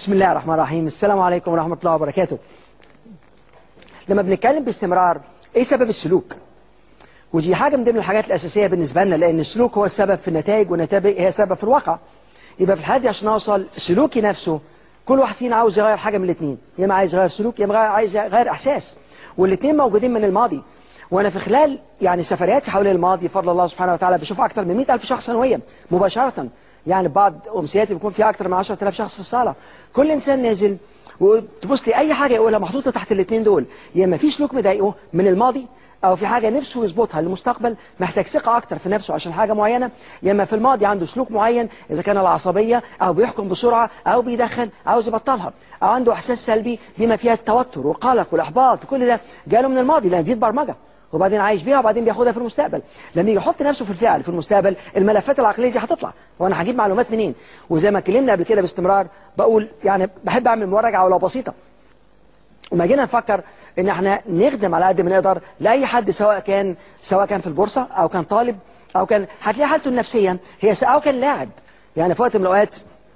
بسم الله الرحمن الرحيم السلام عليكم ورحمة الله وبركاته لما بنتكلم باستمرار ايه سبب السلوك ودي حاجة من ضمن الحاجات الأساسية بالنسبة لنا لأن السلوك هو السبب في النتائج والنتائج هي سبب في الواقع يبقى في الحالة دي عشان أوصل سلوكي نفسه كل واحد فينا عاوز يغير حاجة من الاثنين يا اما عايز يغير سلوك يا اما عايز يغير إحساس والاثنين موجودين من الماضي وأنا في خلال يعني سفرياتي حول الماضي بفضل الله سبحانه وتعالى بشوف أكثر من 100000 شخص سنويا مباشرة يعني بعض أمسياتي بيكون فيها أكثر من 10000 شخص في الصالة كل إنسان نازل وتبص لي أي حاجة يقولها محطوطة تحت الاثنين دول يا اما في سلوك مضايقه من الماضي او في حاجة نفسه يظبطها للمستقبل محتاج ثقة اكتر في نفسه عشان حاجة معينة يا اما في الماضي عنده سلوك معين اذا كان العصبية او بيحكم بسرعة او بيدخن عاوز يبطلها او عنده احساس سلبي بما فيها التوتر والقلق والاحباط كل ده جاله من الماضي لان دي برمجة وبعدين عايش بيها وبعدين بياخدها في المستقبل لما يجي يحط نفسه في الفعل في المستقبل الملفات العقليه دي هتطلع وانا هجيب معلومات منين وزي ما اتكلمنا قبل كده باستمرار بقول يعني بحب اعمل مراجعه ولو بسيطه وما جينا نفكر ان احنا نخدم على قد ما نقدر لاي حد سواء كان سواء كان في البورصه او كان طالب او كان هتلاقي حالته النفسيه هي او كان لاعب يعني في وقت من الاوقات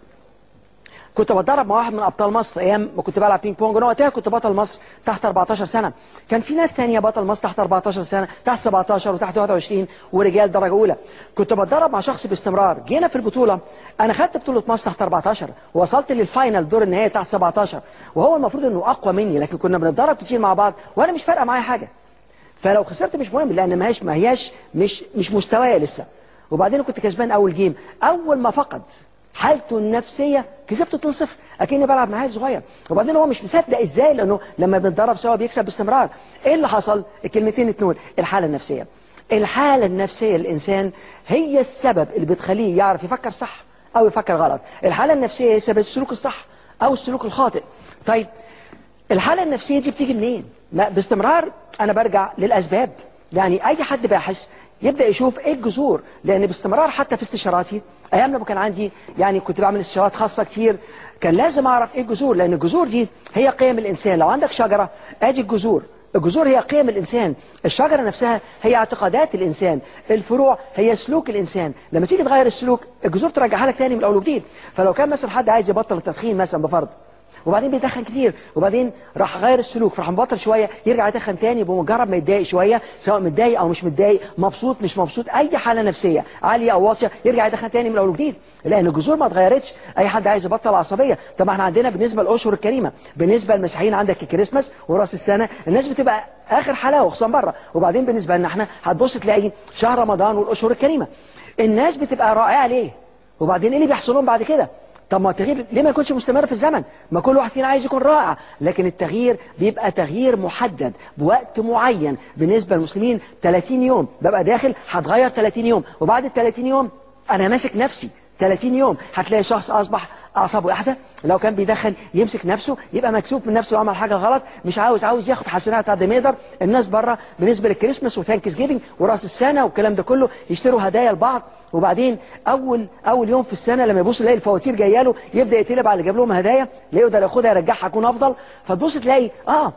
كنت بتدرب مع واحد من ابطال مصر ايام ما كنت بلعب بينج بونج انا وقتها كنت بطل مصر تحت 14 سنه كان في ناس ثانيه بطل مصر تحت 14 سنه تحت 17 وتحت 21 ورجال درجه اولى كنت بتدرب مع شخص باستمرار جينا في البطوله انا خدت بطوله مصر تحت 14 ووصلت للفاينل دور النهائي تحت 17 وهو المفروض انه اقوى مني لكن كنا بنتدرب كتير مع بعض وانا مش فارقه معايا حاجه فلو خسرت مش مهم لان ما هياش ما هياش مش مش مستوايا لسه وبعدين كنت كسبان اول جيم اول ما فقد حالته النفسية كسبته 2-0 اكني بلعب معاه صغير وبعدين هو مش مصدق ازاي لانه لما بنتدرب سوا بيكسب باستمرار ايه اللي حصل الكلمتين اتنين الحالة النفسية الحالة النفسية للإنسان هي السبب اللي بتخليه يعرف يفكر صح أو يفكر غلط الحالة النفسية هي سبب السلوك الصح أو السلوك الخاطئ طيب الحالة النفسية دي بتيجي منين؟ ما باستمرار أنا برجع للأسباب يعني أي حد باحث يبدأ يشوف ايه الجذور لان باستمرار حتى في استشاراتي ايام لما كان عندي يعني كنت بعمل استشارات خاصة كتير كان لازم اعرف ايه الجذور لان الجذور دي هي قيم الانسان لو عندك شجرة ادي الجذور الجذور هي قيم الإنسان الشجرة نفسها هي اعتقادات الإنسان الفروع هي سلوك الإنسان لما تيجي تغير السلوك الجذور ترجعها لك تاني من الأول وجديد فلو كان مثلا حد عايز يبطل التدخين مثلا بفرض وبعدين بيدخن كتير وبعدين راح غير السلوك فراح مبطل شوية يرجع يدخن تاني بمجرد ما يتضايق شوية سواء متضايق او مش متضايق مبسوط مش مبسوط اي حالة نفسية عالية او واطية يرجع يدخن تاني من الاول وجديد لان الجذور ما اتغيرتش اي حد عايز يبطل عصبية طب احنا عندنا بالنسبة للاشهر الكريمة بالنسبة للمسيحيين عندك الكريسماس وراس السنة الناس بتبقى اخر حلاوة خصوصا بره وبعدين بالنسبة لنا احنا هتبص تلاقي شهر رمضان والاشهر الكريمة الناس بتبقى رائعة ليه وبعدين ايه اللي بيحصل لهم بعد كده طب ما التغيير ليه ما يكونش مستمر في الزمن ما كل واحد فينا عايز يكون رائع لكن التغيير بيبقى تغيير محدد بوقت معين بالنسبة للمسلمين 30 يوم ببقى داخل هتغير 30 يوم وبعد ال 30 يوم انا ماسك نفسي 30 يوم هتلاقي شخص اصبح اعصابه احدى لو كان بيدخن يمسك نفسه يبقى مكسوف من نفسه لو عمل حاجه غلط مش عاوز عاوز ياخد حسنات قد ما يقدر الناس بره بالنسبه للكريسماس وثانكس جيفنج وراس السنه والكلام ده كله يشتروا هدايا لبعض وبعدين اول اول يوم في السنه لما يبص يلاقي الفواتير جايه له يبدا يتقلب على اللي جاب لهم هدايا لا يقدر ياخدها يرجعها يكون افضل فتبص تلاقي اه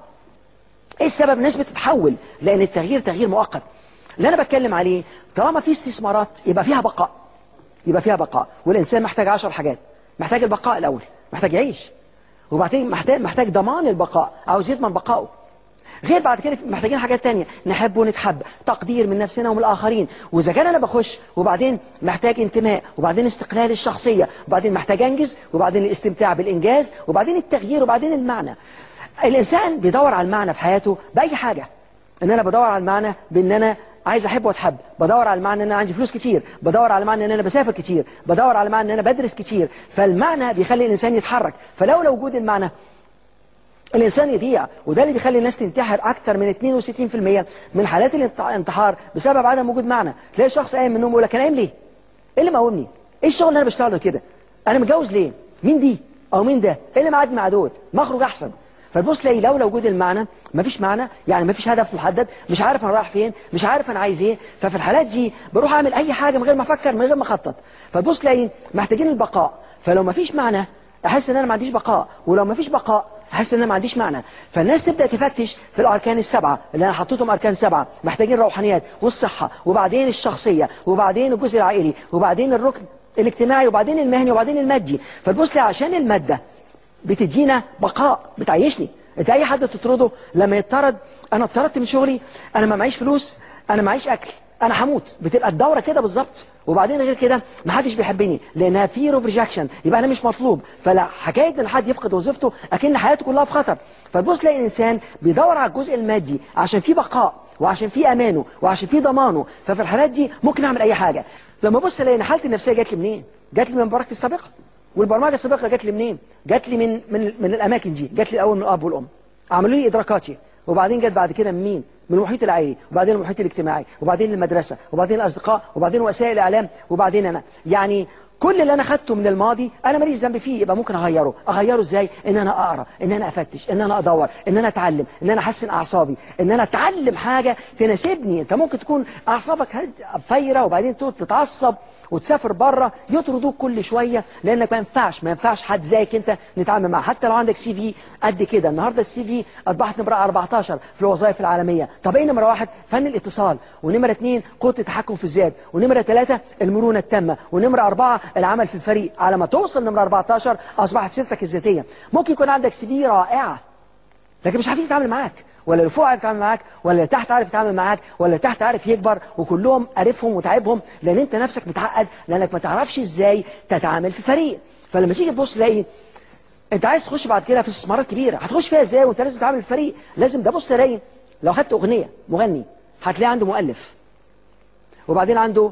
ايه السبب الناس بتتحول لان التغيير تغيير مؤقت اللي انا بتكلم عليه طالما في استثمارات يبقى فيها بقاء يبقى فيها بقاء والانسان محتاج 10 حاجات محتاج البقاء الاول محتاج يعيش وبعدين محتاج محتاج ضمان البقاء عاوز يضمن بقائه غير بعد كده محتاجين حاجات تانية نحب ونتحب تقدير من نفسنا ومن الآخرين وإذا كان أنا بخش وبعدين محتاج انتماء وبعدين استقلال الشخصية وبعدين محتاج أنجز وبعدين الاستمتاع بالإنجاز وبعدين التغيير وبعدين المعنى الإنسان بيدور على المعنى في حياته بأي حاجة إن أنا بدور على المعنى بأن أنا عايز احب واتحب بدور على المعنى ان انا عندي فلوس كتير بدور على المعنى ان انا بسافر كتير بدور على المعنى ان انا بدرس كتير فالمعنى بيخلي الانسان يتحرك فلولا وجود المعنى الانسان يضيع وده اللي بيخلي الناس تنتحر اكتر من 62% من حالات الانتحار بسبب عدم وجود معنى تلاقي شخص قايم من النوم يقول لك انا قايم ليه ايه اللي مقومني ايه الشغل اللي انا بشتغله كده انا متجوز ليه مين دي او مين ده ايه اللي معاد مع دول ما اخرج احسن فتبص تلاقي لولا وجود المعنى مفيش معنى يعني مفيش هدف محدد مش عارف انا رايح فين مش عارف انا عايز ايه ففي الحالات دي بروح اعمل اي حاجه من غير ما افكر من غير ما اخطط فتبص تلاقي محتاجين البقاء فلو مفيش معنى احس ان انا ما عنديش بقاء ولو مفيش بقاء احس ان انا ما عنديش معنى فالناس تبدا تفتش في الاركان السبعه اللي انا حطيتهم اركان سبعه محتاجين روحانيات والصحه وبعدين الشخصيه وبعدين الجزء العائلي وبعدين الركن الاجتماعي وبعدين المهني وبعدين المادي فتبص لي عشان الماده بتدينا بقاء بتعيشني انت اي حد تطرده لما يطرد انا اتطردت من شغلي انا ما معيش فلوس انا معيش اكل انا هموت بتبقى الدوره كده بالظبط وبعدين غير كده ما حدش بيحبني لانها في اوف ريجكشن يبقى انا مش مطلوب فلا حكايه ان حد يفقد وظيفته اكن حياته كلها في خطر فتبص تلاقي الانسان بيدور على الجزء المادي عشان في بقاء وعشان في امانه وعشان في ضمانه ففي الحالات دي ممكن اعمل اي حاجه لما ابص الاقي ان حالتي النفسيه جات لي منين جات لي من بركتي السابقه والبرمجه السابقه جات لي منين جات لي من من من الاماكن دي جات لي الاول من الاب والام عملوا لي ادراكاتي وبعدين جت بعد كده من مين من المحيط العائلي وبعدين المحيط الاجتماعي وبعدين المدرسة وبعدين الأصدقاء وبعدين وسائل الإعلام وبعدين أنا يعني كل اللي أنا خدته من الماضي أنا ماليش ذنب فيه يبقى ممكن أغيره أغيره إزاي إن أنا أقرأ إن أنا أفتش إن أنا أدور إن أنا أتعلم إن أنا أحسن أعصابي إن أنا أتعلم حاجة تناسبني أنت ممكن تكون أعصابك فايرة وبعدين تتعصب وتسافر بره يطردوك كل شوية لأنك ما ينفعش ما ينفعش حد زيك أنت نتعامل معاه حتى لو عندك سي في قد كده النهاردة السي في أصبحت نمرة 14 في الوظائف العالمية طب إيه نمرة واحد فن الاتصال ونمرة اثنين قوة التحكم في الذات ونمرة ثلاثة المرونة التامة ونمرة أربعة العمل في الفريق على ما توصل نمرة 14 أصبحت سيرتك الذاتية ممكن يكون عندك سي في رائعة لكن مش عارفين يتعامل معاك ولا اللي فوق عارف يتعامل معاك ولا اللي تحت عارف يتعامل معاك ولا اللي تحت عارف يكبر وكلهم عارفهم وتعبهم لان انت نفسك متعقد لانك ما تعرفش ازاي تتعامل في فريق فلما تيجي تبص تلاقي انت عايز تخش بعد كده في استثمارات كبيره هتخش فيها ازاي وانت لازم تتعامل في فريق لازم ده بص تلاقي لو خدت اغنيه مغني هتلاقي عنده مؤلف وبعدين عنده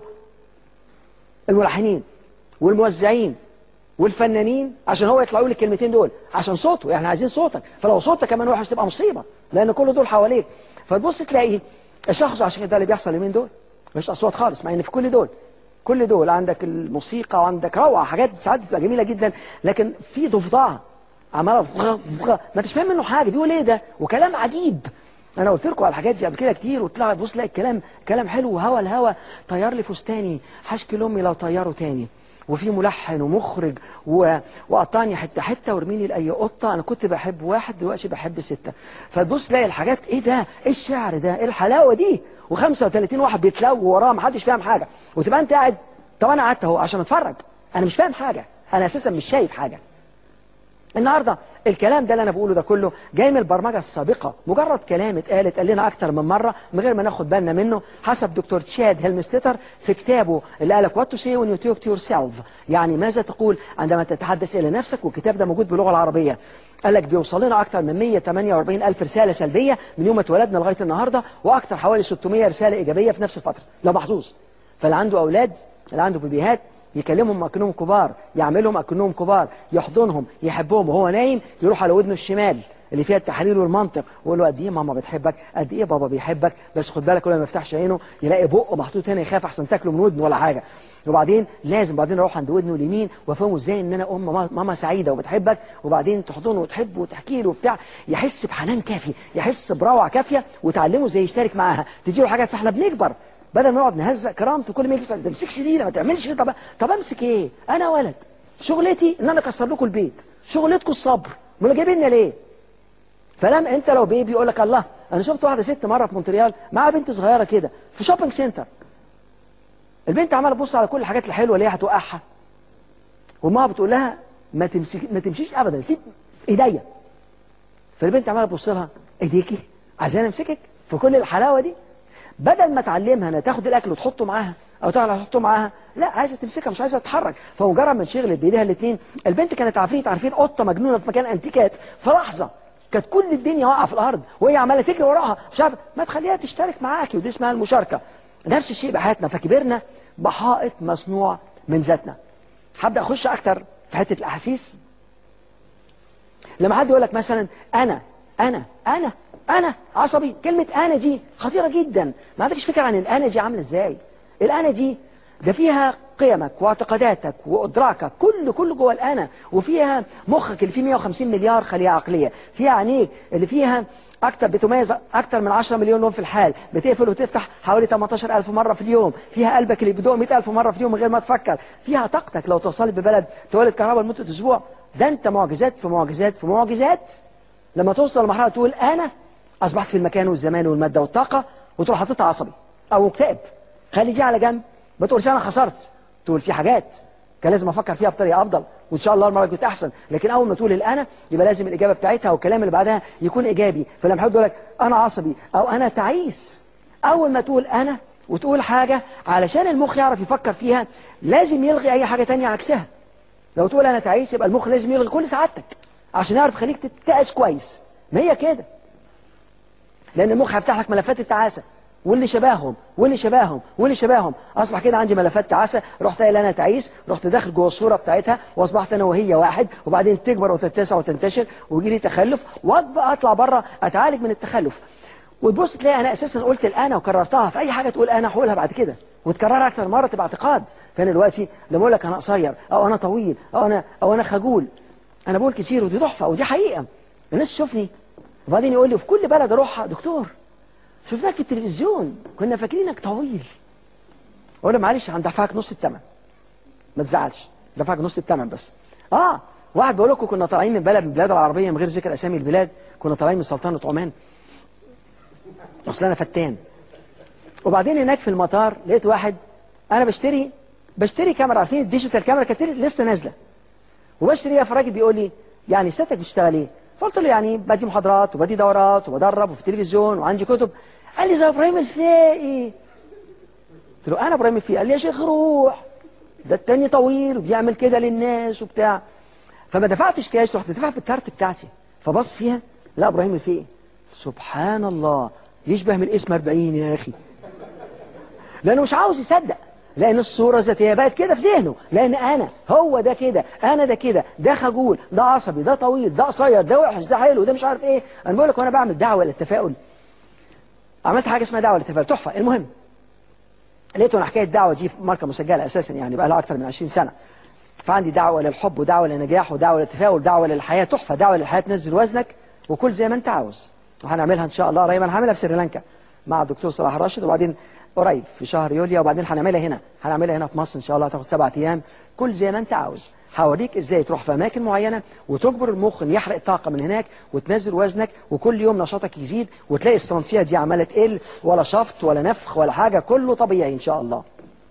الملحنين والموزعين والفنانين عشان هو يطلعوا لي الكلمتين دول عشان صوته يعني عايزين صوتك فلو صوتك كمان وحش تبقى مصيبه لان كل دول حواليك فتبص تلاقي الشخص عشان كده اللي بيحصل اليومين دول مش اصوات خالص مع ان في كل دول كل دول عندك الموسيقى وعندك روعه حاجات ساعات بتبقى جميله جدا لكن في ضفدعه عماله ما انتش فاهم منه حاجه بيقول ايه ده وكلام عجيب انا قلت لكم على الحاجات دي قبل كده كتير وطلع بص لاقي الكلام كلام حلو وهوا الهوا طير لي فستاني حشكي لامي لو طيره تاني وفي ملحن ومخرج و... وقطعني حته حته وارميني لاي قطه انا كنت بحب واحد دلوقتي بحب سته فتبص تلاقي الحاجات ايه ده ايه الشعر ده ايه الحلاوه دي و35 واحد بيتلو وراه ما حدش فاهم حاجه وتبقى انت قاعد طب انا قعدت اهو عشان اتفرج انا مش فاهم حاجه انا اساسا مش شايف حاجه النهاردة الكلام ده اللي أنا بقوله ده كله جاي من البرمجة السابقة مجرد كلام اتقال اتقال لنا أكتر من مرة من غير ما ناخد بالنا منه حسب دكتور تشاد هيلمستيتر في كتابه اللي قالك What to say when you talk to yourself يعني ماذا تقول عندما تتحدث إلى نفسك والكتاب ده موجود باللغة العربية قال لك بيوصل لنا أكتر من 148 ألف رسالة سلبية من يوم ما اتولدنا لغاية النهاردة وأكتر حوالي 600 رسالة إيجابية في نفس الفترة لو محظوظ فاللي عنده أولاد اللي عنده بيبيهات يكلمهم اكنهم كبار يعملهم اكنهم كبار يحضنهم يحبهم وهو نايم يروح على ودنه الشمال اللي فيها التحليل والمنطق ويقول له قد ايه ماما بتحبك قد ايه بابا بيحبك بس خد بالك كل ما يفتحش عينه يلاقي بقه محطوط هنا يخاف احسن تاكله من ودنه ولا حاجه وبعدين لازم بعدين اروح عند ودنه اليمين وافهمه ازاي ان انا ام ماما سعيده وبتحبك وبعدين تحضنه وتحبه وتحكي له وبتاع يحس بحنان كافي يحس بروعه كافيه وتعلمه ازاي يشترك معاها تجي له حاجات فاحنا بنكبر بدل ما نقعد نهزق كرامته كل ما يجي ما تمسكش دي ما تعملش طب طب امسك ايه انا ولد شغلتي ان انا اكسر لكم البيت شغلتكم الصبر امال جايبيننا ليه فلما انت لو بيبي يقول لك الله انا شفت واحده ست مره في مونتريال معاها بنت صغيره كده في شوبينج سنتر البنت عماله تبص على كل الحاجات الحلوه اللي هي هتوقعها وامها بتقول لها ما تمسك ما تمشيش ابدا سيب ايديا فالبنت عماله تبص لها ايديكي عايزاني امسكك في كل الحلاوه دي بدل ما تعلمها انها تاخد الاكل وتحطه معاها او تعالى تحطه معاها لا عايزه تمسكها مش عايزه تتحرك فمجرد ما انشغلت بايديها الاثنين البنت كانت عفريت عارفين قطه مجنونه في مكان انتيكات في لحظه كانت كل الدنيا واقعه في الارض وهي عماله تجري وراها مش عارفه ما تخليها تشترك معاكي ودي اسمها المشاركه نفس الشيء بحياتنا فكبرنا بحائط مصنوع من ذاتنا هبدا اخش اكتر في حته الاحاسيس لما حد يقول لك مثلا انا انا انا انا عصبي كلمة انا دي خطيرة جدا ما عندكش فكرة عن الانا دي عاملة ازاي الانا دي ده فيها قيمك واعتقاداتك وادراكك كل كل جوه الانا وفيها مخك اللي فيه 150 مليار خلية عقلية فيها عينيك اللي فيها اكتر بتميز اكتر من 10 مليون لون في الحال بتقفل وتفتح حوالي 18000 مرة في اليوم فيها قلبك اللي بيدق 100000 مرة في اليوم من غير ما تفكر فيها طاقتك لو توصلت ببلد تولد كهرباء لمدة اسبوع ده انت معجزات في معجزات في معجزات لما توصل لمرحلة تقول انا أصبحت في المكان والزمان والمادة والطاقة وتروح حاططها عصبي أو مكتئب خلي دي على جنب ما تقولش أنا خسرت تقول في حاجات كان لازم افكر فيها بطريقه افضل وان شاء الله المره كنت احسن لكن اول ما تقول الانا يبقى لازم الاجابه بتاعتها والكلام اللي بعدها يكون ايجابي فلما حد يقول لك انا عصبي او انا تعيس اول ما تقول انا وتقول حاجه علشان المخ يعرف يفكر فيها لازم يلغي اي حاجه تانية عكسها لو تقول انا تعيس يبقى المخ لازم يلغي كل سعادتك عشان يعرف يخليك تتعس كويس ما هي كده لان المخ هيفتح لك ملفات التعاسه واللي شباههم واللي شباههم واللي شباههم اصبح كده عندي ملفات تعاسه رحت قايل انا تعيس رحت داخل جوه الصوره بتاعتها واصبحت انا وهي واحد وبعدين تكبر وتتسع وتنتشر ويجي لي تخلف وابقى اطلع بره اتعالج من التخلف وتبص تلاقي انا اساسا قلت الانا وكررتها في اي حاجه تقول انا هقولها بعد كده وتكررها اكتر مره تبقى اعتقاد فانا دلوقتي لما اقول لك انا قصير او انا طويل او انا او انا خجول انا بقول كتير ودي تحفه ودي حقيقه الناس تشوفني وبعدين يقول لي في كل بلد اروحها دكتور شفناك في التلفزيون كنا فاكرينك طويل اقول له معلش هندفعك نص الثمن ما تزعلش دفعك نص الثمن بس اه واحد بقول لكم كنا طالعين من بلد من البلاد العربيه من غير ذكر اسامي البلاد كنا طالعين من سلطنه عمان اصل انا فتان وبعدين هناك في المطار لقيت واحد انا بشتري بشتري كاميرا عارفين الديجيتال كاميرا كانت لسه نازله وبشتريها فالراجل بيقول لي يعني سيادتك بتشتغل ايه؟ فقلت له يعني بدي محاضرات وبدي دورات وبدرب وفي التلفزيون وعندي كتب قال لي زي ابراهيم الفقي قلت له انا ابراهيم الفقي قال لي يا شيخ روح ده التاني طويل وبيعمل كده للناس وبتاع فما دفعتش كاش رحت دفعت بالكارت بتاعتي فبص فيها لا ابراهيم الفقي سبحان الله يشبه من الاسم 40 يا اخي لانه مش عاوز يصدق لان الصوره الذاتيه بقت كده في ذهنه لان انا هو ده كده انا ده كده ده خجول ده عصبي ده طويل ده قصير ده وحش ده حلو ده مش عارف ايه انا بقول لك وانا بعمل دعوه للتفاؤل عملت حاجه اسمها دعوه للتفاؤل تحفه المهم لقيت انا حكايه الدعوه دي في ماركه مسجله اساسا يعني بقى لها اكثر من 20 سنه فعندي دعوه للحب ودعوه للنجاح ودعوه للتفاؤل ودعوه للحياه تحفه دعوه للحياه تنزل وزنك وكل زي ما انت عاوز وهنعملها ان شاء الله قريبا هعملها في سريلانكا مع الدكتور صلاح راشد وبعدين قريب في شهر يوليو وبعدين هنعملها هنا هنعملها هنا في مصر ان شاء الله هتاخد سبعة ايام كل زي ما انت عاوز هوريك ازاي تروح في اماكن معينه وتجبر المخ ان يحرق طاقه من هناك وتنزل وزنك وكل يوم نشاطك يزيد وتلاقي السنتيه دي عماله تقل ولا شفط ولا نفخ ولا حاجه كله طبيعي ان شاء الله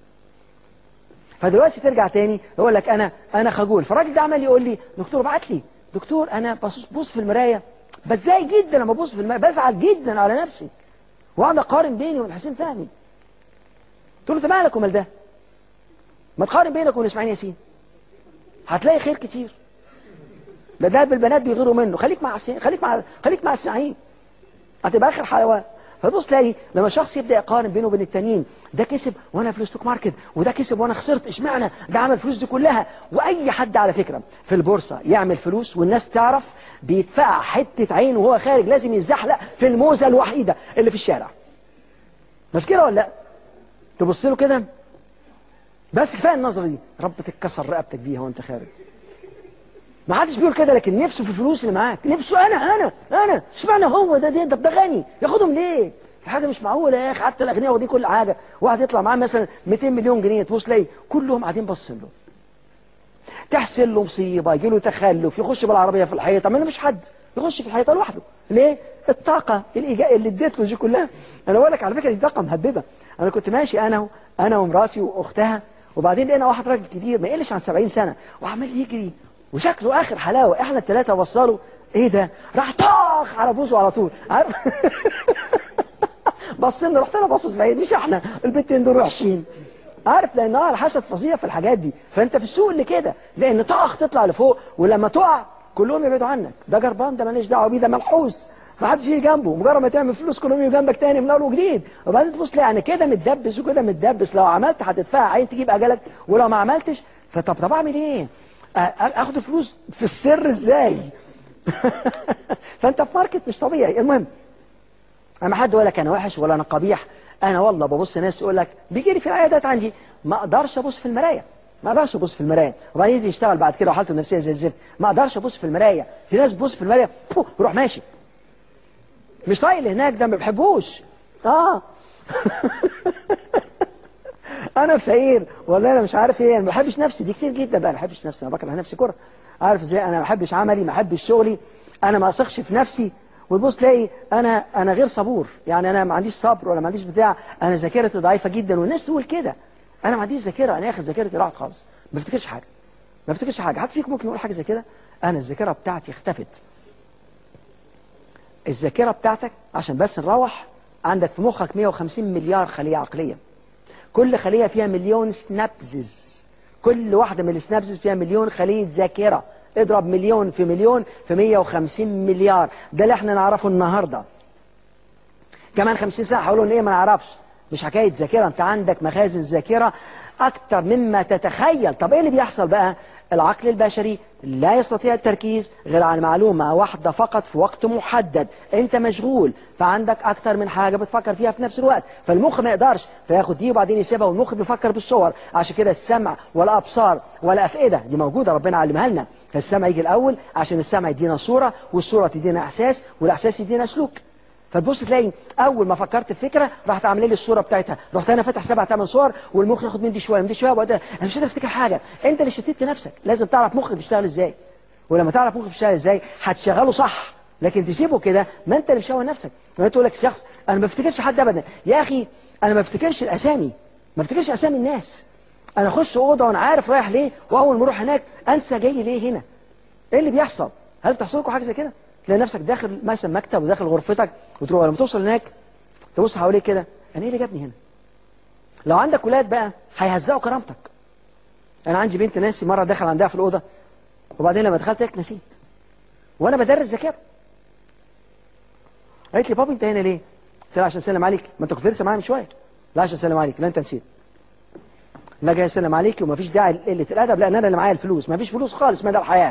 فدلوقتي ترجع تاني يقول لك انا انا خجول فالراجل ده عمال يقول لي دكتور ابعت لي دكتور انا بص بص في المرايه بتضايق جدا لما ببص في المرايه بزعل جدا على نفسي واقعد اقارن بيني وبين حسين فهمي قلت له انت مالك ومال ده ما تقارن بينك وبين اسماعيل ياسين هتلاقي خير كتير ده ده بالبنات بيغيروا منه خليك مع سي... خليك مع خليك مع اسماعيل هتبقى اخر حيوان فتبص تلاقي لما شخص يبدا يقارن بينه وبين التانيين ده كسب وانا في الستوك ماركت وده كسب وانا خسرت اشمعنى ده عمل الفلوس دي كلها واي حد على فكره في البورصه يعمل فلوس والناس تعرف بيدفع حته عين وهو خارج لازم يتزحلق في الموزه الوحيده اللي في الشارع بس كده ولا لا تبص له كده بس كفايه النظره دي رب تتكسر رقبتك بيها وانت خارج ما حدش بيقول كده لكن نفسه في الفلوس اللي معاك نفسه انا انا انا اشمعنى هو ده ده ده, ده غني ياخدهم ليه حاجه مش معقوله يا اخي حتى الاغنياء واخدين كل حاجه واحد يطلع معاه مثلا 200 مليون جنيه تبص تلاقي كلهم قاعدين باصين له تحصل له مصيبه يجي له تخلف يخش بالعربيه في الحيطه ما مش حد يخش في الحيطه لوحده ليه الطاقه الإيجا... اللي اديت له دي كلها انا بقول لك على فكره دي طاقه مهببه انا كنت ماشي انا انا ومراتي واختها وبعدين لقينا واحد راجل كبير ما يقلش عن 70 سنه وعمال يجري وشكله اخر حلاوه احنا الثلاثه وصلوا ايه ده راح طاخ على بوزه على طول عارف بصينا رحت انا باصص بعيد مش احنا البنتين دول وحشين عارف لانها الحسد فظيع في الحاجات دي فانت في السوق اللي كده لان طاخ تطلع لفوق ولما تقع كلهم يبعدوا عنك ده جربان ده ماليش دعوه بيه ده ملحوس ما حدش يجي جنبه مجرد ما تعمل فلوس كلهم يجوا جنبك تاني من اول وجديد وبعدين تبص تلاقي يعني كده متدبس وكده متدبس لو عملت هتدفع عين تجيب اجلك ولو ما عملتش فطب طب اعمل ايه؟ اخد فلوس في السر ازاي؟ فانت في ماركت مش طبيعي المهم اما حد يقول لك انا وحش ولا انا قبيح انا والله ببص ناس يقول لك بيجي لي في العيادات عندي ما اقدرش ابص في المرايه ما اقدرش ابص في المرايه وبعدين يجي يشتغل بعد كده وحالته النفسيه زي الزفت ما اقدرش ابص في المرايه في ناس بتبص في المرايه يروح ماشي مش طايق اللي هناك ده ما بحبوش اه انا فقير والله انا مش عارف ايه انا ما بحبش نفسي دي كتير جدا بقى ما بحبش نفسي انا بكره نفسي كره عارف ازاي انا ما بحبش عملي ما بحبش شغلي انا ما اثقش في نفسي وتبص تلاقي انا انا غير صبور يعني انا ما عنديش صبر ولا ما عنديش بتاع انا ذاكرتي ضعيفه جدا والناس تقول كده انا ما عنديش ذاكره انا اخر ذاكرتي راحت خالص ما افتكرش حاجه ما افتكرش حاجه حد فيكم ممكن يقول حاجه زي كده انا الذاكره بتاعتي اختفت الذاكره بتاعتك عشان بس نروح عندك في مخك 150 مليار خليه عقليه كل خليه فيها مليون سنابزز كل واحده من السنابزز فيها مليون خليه ذاكره اضرب مليون في مليون في 150 مليار ده اللي احنا نعرفه النهارده كمان 50 سنه هقولوا ان ايه ما نعرفش مش حكايه ذاكره انت عندك مخازن ذاكره اكتر مما تتخيل طب ايه اللي بيحصل بقى العقل البشري لا يستطيع التركيز غير على معلومة واحدة فقط في وقت محدد انت مشغول فعندك اكتر من حاجة بتفكر فيها في نفس الوقت فالمخ ما يقدرش فياخد دي وبعدين يسيبها والمخ بيفكر بالصور عشان كده السمع والابصار والافئدة دي موجودة ربنا علمها لنا السمع يجي الاول عشان السمع يدينا صورة والصورة تدينا احساس والاحساس يدينا سلوك فتبص تلاقي اول ما فكرت في فكره راحت عامله لي الصوره بتاعتها رحت انا فاتح سبع ثمان صور والمخ ياخد من دي شويه من دي شويه وبعدين انا مش قادر افتكر حاجه انت اللي شتت نفسك لازم تعرف مخك بيشتغل ازاي ولما تعرف مخك بيشتغل ازاي هتشغله صح لكن تسيبه كده ما انت اللي مشوه نفسك لما تقول لك شخص انا ما بفتكرش حد ابدا يا اخي انا ما بفتكرش الاسامي ما بفتكرش اسامي الناس انا اخش اوضه وانا عارف رايح ليه واول ما اروح هناك انسى جاي ليه هنا ايه اللي بيحصل هل بتحصل لكم حاجه زي كده تلاقي نفسك داخل مثلا مكتب وداخل غرفتك وتروح لما توصل هناك تبص حواليك كده انا ايه اللي جابني هنا لو عندك ولاد بقى هيهزقوا كرامتك انا عندي بنت ناسي مره دخل عندها في الاوضه وبعدين لما دخلت هيك نسيت وانا بدرس ذاكره قالت لي بابا انت هنا ليه قلت لها عشان اسلم عليك ما انت كنت لسه معايا من شويه لا عشان اسلم عليك لا انت نسيت ما جاي اسلم عليك ومفيش داعي لقله الادب لان انا اللي معايا الفلوس مفيش فلوس خالص مدى الحياه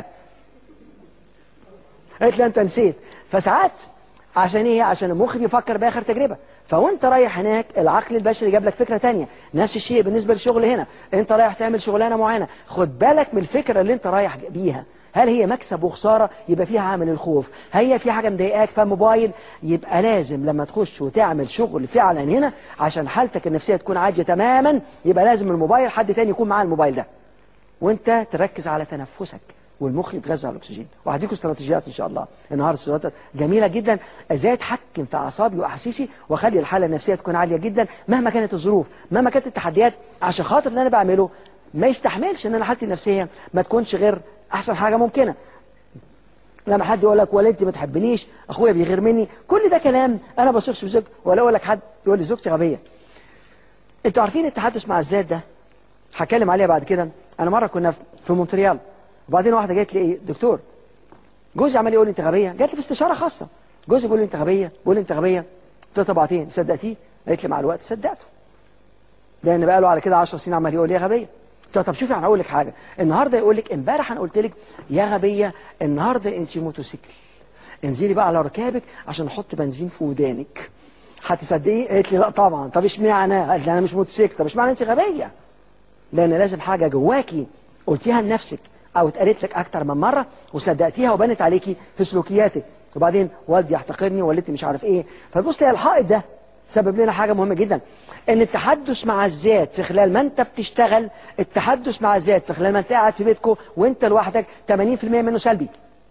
قالت لي انت نسيت فساعات عشان ايه عشان المخ بيفكر باخر تجربه فوانت رايح هناك العقل البشري جاب لك فكره تانية نفس الشيء بالنسبه للشغل هنا انت رايح تعمل شغلانه معينه خد بالك من الفكره اللي انت رايح بيها هل هي مكسب وخساره يبقى فيها عامل الخوف هي في حاجه مضايقاك فموبايل يبقى لازم لما تخش وتعمل شغل فعلا هنا عشان حالتك النفسيه تكون عاجيه تماما يبقى لازم الموبايل حد تاني يكون معاه الموبايل ده وانت تركز على تنفسك والمخ يتغذى على الاكسجين وهديكم استراتيجيات ان شاء الله النهارده استراتيجيات جميله جدا ازاي اتحكم في اعصابي واحاسيسي واخلي الحاله النفسيه تكون عاليه جدا مهما كانت الظروف مهما كانت التحديات عشان خاطر اللي انا بعمله ما يستحملش ان انا حالتي النفسيه ما تكونش غير احسن حاجه ممكنه لما حد يقول لك ولا انت ما تحبنيش اخويا بيغير مني كل ده كلام انا ما بثقش بزوجتي ولا اقول لك حد يقول لي زوجتي غبيه انتوا عارفين التحدث مع الذات ده هتكلم عليها بعد كده انا مره كنا في مونتريال وبعدين واحده جت لي ايه دكتور جوزي عمال يقول لي انت غبيه جات لي في استشاره خاصه جوزي بيقول لي انت غبيه بيقول لي انت غبيه قلت لها طبعتين صدقتيه قالت لي مع الوقت صدقته لان بقى له على كده 10 سنين عمال يقول لي يا غبيه قلت لها طب شوفي انا هقول لك حاجه النهارده يقول لك امبارح انا قلت لك يا غبيه النهارده انت موتوسيكل انزلي بقى على ركابك عشان احط بنزين في ودانك هتصدقيه قالت لي لا طبعا طب اشمعنى قالت لي انا مش موتوسيكل طب اشمعنى انت غبيه لان لازم حاجه جواكي قلتيها لنفسك او اتقالت لك اكتر من مره وصدقتيها وبنت عليكي في سلوكياتك وبعدين والدي يحتقرني ووالدتي مش عارف ايه فبص يا الحائط ده سبب لنا حاجه مهمه جدا ان التحدث مع الذات في خلال ما انت بتشتغل التحدث مع الذات في خلال ما انت قاعد في بيتكم وانت لوحدك 80% منه سلبي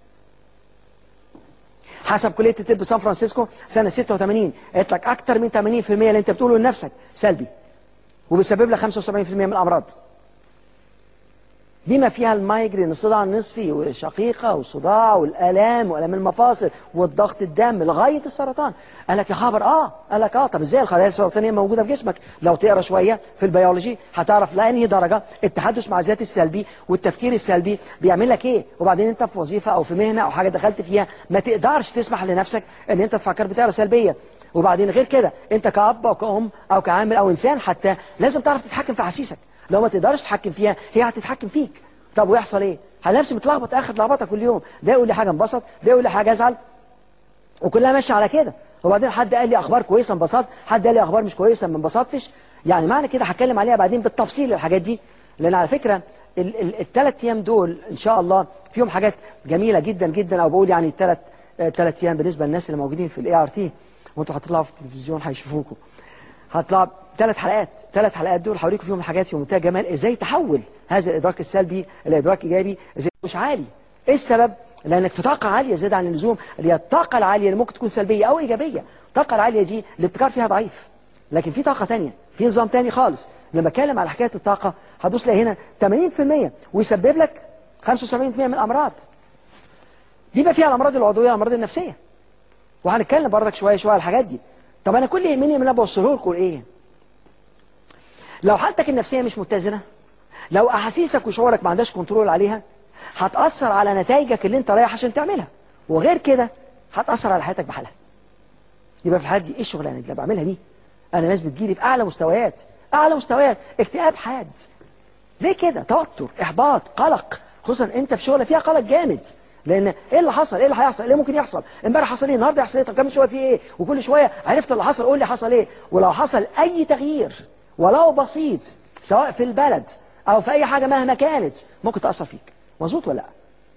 حسب كليه الطب سان فرانسيسكو سنه 86 قالت لك اكتر من 80% اللي انت بتقوله لنفسك سلبي وبيسبب لك 75% من الامراض بما فيها المايجرين الصداع النصفي والشقيقة والصداع والآلام وآلام المفاصل والضغط الدم لغاية السرطان قال لك يا خبر اه قال لك اه طب ازاي الخلايا السرطانية موجودة في جسمك لو تقرا شوية في البيولوجي هتعرف لأنهي درجة التحدث مع الذات السلبي والتفكير السلبي بيعمل لك ايه وبعدين انت في وظيفة او في مهنة او حاجة دخلت فيها ما تقدرش تسمح لنفسك ان انت تفكر بطريقة سلبية وبعدين غير كده انت كأب او كأم او كعامل او انسان حتى لازم تعرف تتحكم في احاسيسك لو ما تقدرش تتحكم فيها هي هتتحكم فيك طب ويحصل ايه هل نفسي متلخبط اخر لخبطه كل يوم ده يقول لي حاجه انبسط ده يقول لي حاجه ازعل وكلها ماشيه على كده وبعدين حد قال لي اخبار كويسه انبسطت حد قال لي اخبار مش كويسه ما انبسطتش يعني معنى كده هتكلم عليها بعدين بالتفصيل الحاجات دي لان على فكره الثلاث ايام دول ان شاء الله فيهم حاجات جميله جدا جدا او بقول يعني الثلاث ثلاث ايام بالنسبه للناس اللي موجودين في الاي ار تي وانتوا هتطلعوا في التلفزيون هيشوفوكم هطلع ثلاث حلقات ثلاث حلقات دول هوريكم فيهم حاجات في منتهى الجمال ازاي تحول هذا الادراك السلبي الى ادراك ايجابي ازاي مش عالي ايه السبب لانك في طاقه عاليه زياده عن اللزوم اللي هي الطاقه العاليه اللي ممكن تكون سلبيه او ايجابيه الطاقه العاليه دي الابتكار فيها ضعيف لكن في طاقه ثانيه في نظام ثاني خالص لما اتكلم على حكايه الطاقه هتبص لي هنا 80% ويسبب لك 75% من الامراض بيبقى فيها الامراض العضويه والامراض النفسيه وهنتكلم برضك شويه شويه على الحاجات دي طب انا كل اللي يهمني من انا بوصله لكم ايه لو حالتك النفسيه مش متزنه لو احاسيسك وشعورك ما عندهاش كنترول عليها هتاثر على نتائجك اللي انت رايح عشان تعملها وغير كده هتاثر على حياتك بحالها يبقى في الحالة دي ايه الشغلانه اللي بعملها دي انا ناس بتجيلي في اعلى مستويات اعلى مستويات اكتئاب حاد ليه كده توتر احباط قلق خصوصا انت في شغله فيها قلق جامد لان ايه اللي حصل ايه اللي هيحصل ايه اللي ممكن يحصل امبارح حصل ايه النهارده يحصل ايه طب كمان شويه في ايه وكل شويه عرفت اللي حصل قول لي حصل ايه ولو حصل اي تغيير ولو بسيط سواء في البلد او في اي حاجه مهما كانت ممكن تاثر فيك مظبوط ولا لا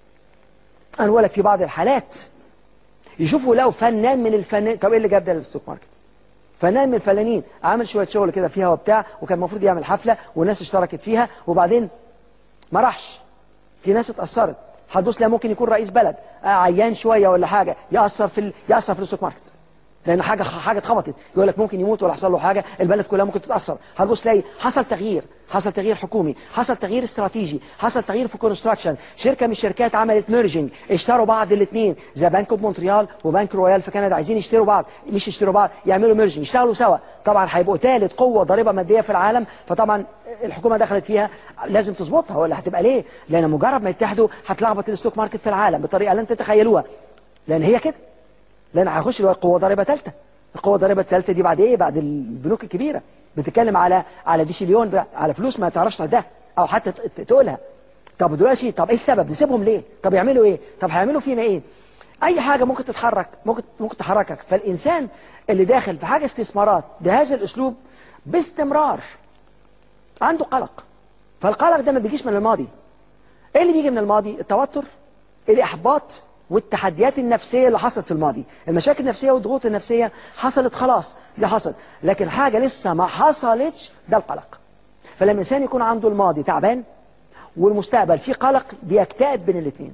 انا بقول لك في بعض الحالات يشوفوا لو فنان من الفنان طب ايه اللي جاب ده للستوك ماركت فنان من الفنانين عامل شويه شغل كده فيها وبتاع وكان المفروض يعمل حفله والناس اشتركت فيها وبعدين ما راحش في ناس اتاثرت هتبص لا ممكن يكون رئيس بلد آه عيان شويه ولا حاجه ياثر في ال... ياثر في الستوك ماركت لان حاجه حاجه اتخبطت يقول لك ممكن يموت ولا حصل له حاجه البلد كلها ممكن تتاثر هتبص تلاقي حصل تغيير حصل تغيير حكومي حصل تغيير استراتيجي حصل تغيير في كونستراكشن شركه من الشركات عملت ميرجنج اشتروا بعض الاثنين زي بنك اوف مونتريال وبنك رويال في كندا عايزين يشتروا بعض مش يشتروا بعض يعملوا ميرجنج يشتغلوا سوا طبعا هيبقوا ثالث قوه ضريبه ماديه في العالم فطبعا الحكومه دخلت فيها لازم تظبطها ولا هتبقى ليه لان مجرد ما يتحدوا هتلخبط الستوك ماركت في العالم بطريقه لن تتخيلوها لان هي كده لان هيخش قوه ضريبه ثالثه القوة الضريبة الثالثة دي بعد ايه بعد البنوك الكبيرة بتتكلم على على ديشيليون على فلوس ما تعرفش تعدها او حتى تقولها طب دلوقتي طب ايه السبب نسيبهم ليه طب يعملوا ايه طب هيعملوا فينا ايه اي حاجة ممكن تتحرك ممكن ممكن تحركك فالانسان اللي داخل في حاجة استثمارات بهذا الاسلوب باستمرار عنده قلق فالقلق ده ما بيجيش من الماضي ايه اللي بيجي من الماضي التوتر الاحباط والتحديات النفسية اللي حصلت في الماضي المشاكل النفسية والضغوط النفسية حصلت خلاص دي حصلت لكن حاجة لسه ما حصلتش ده القلق فلما الإنسان يكون عنده الماضي تعبان والمستقبل فيه قلق بيكتئب بين الاثنين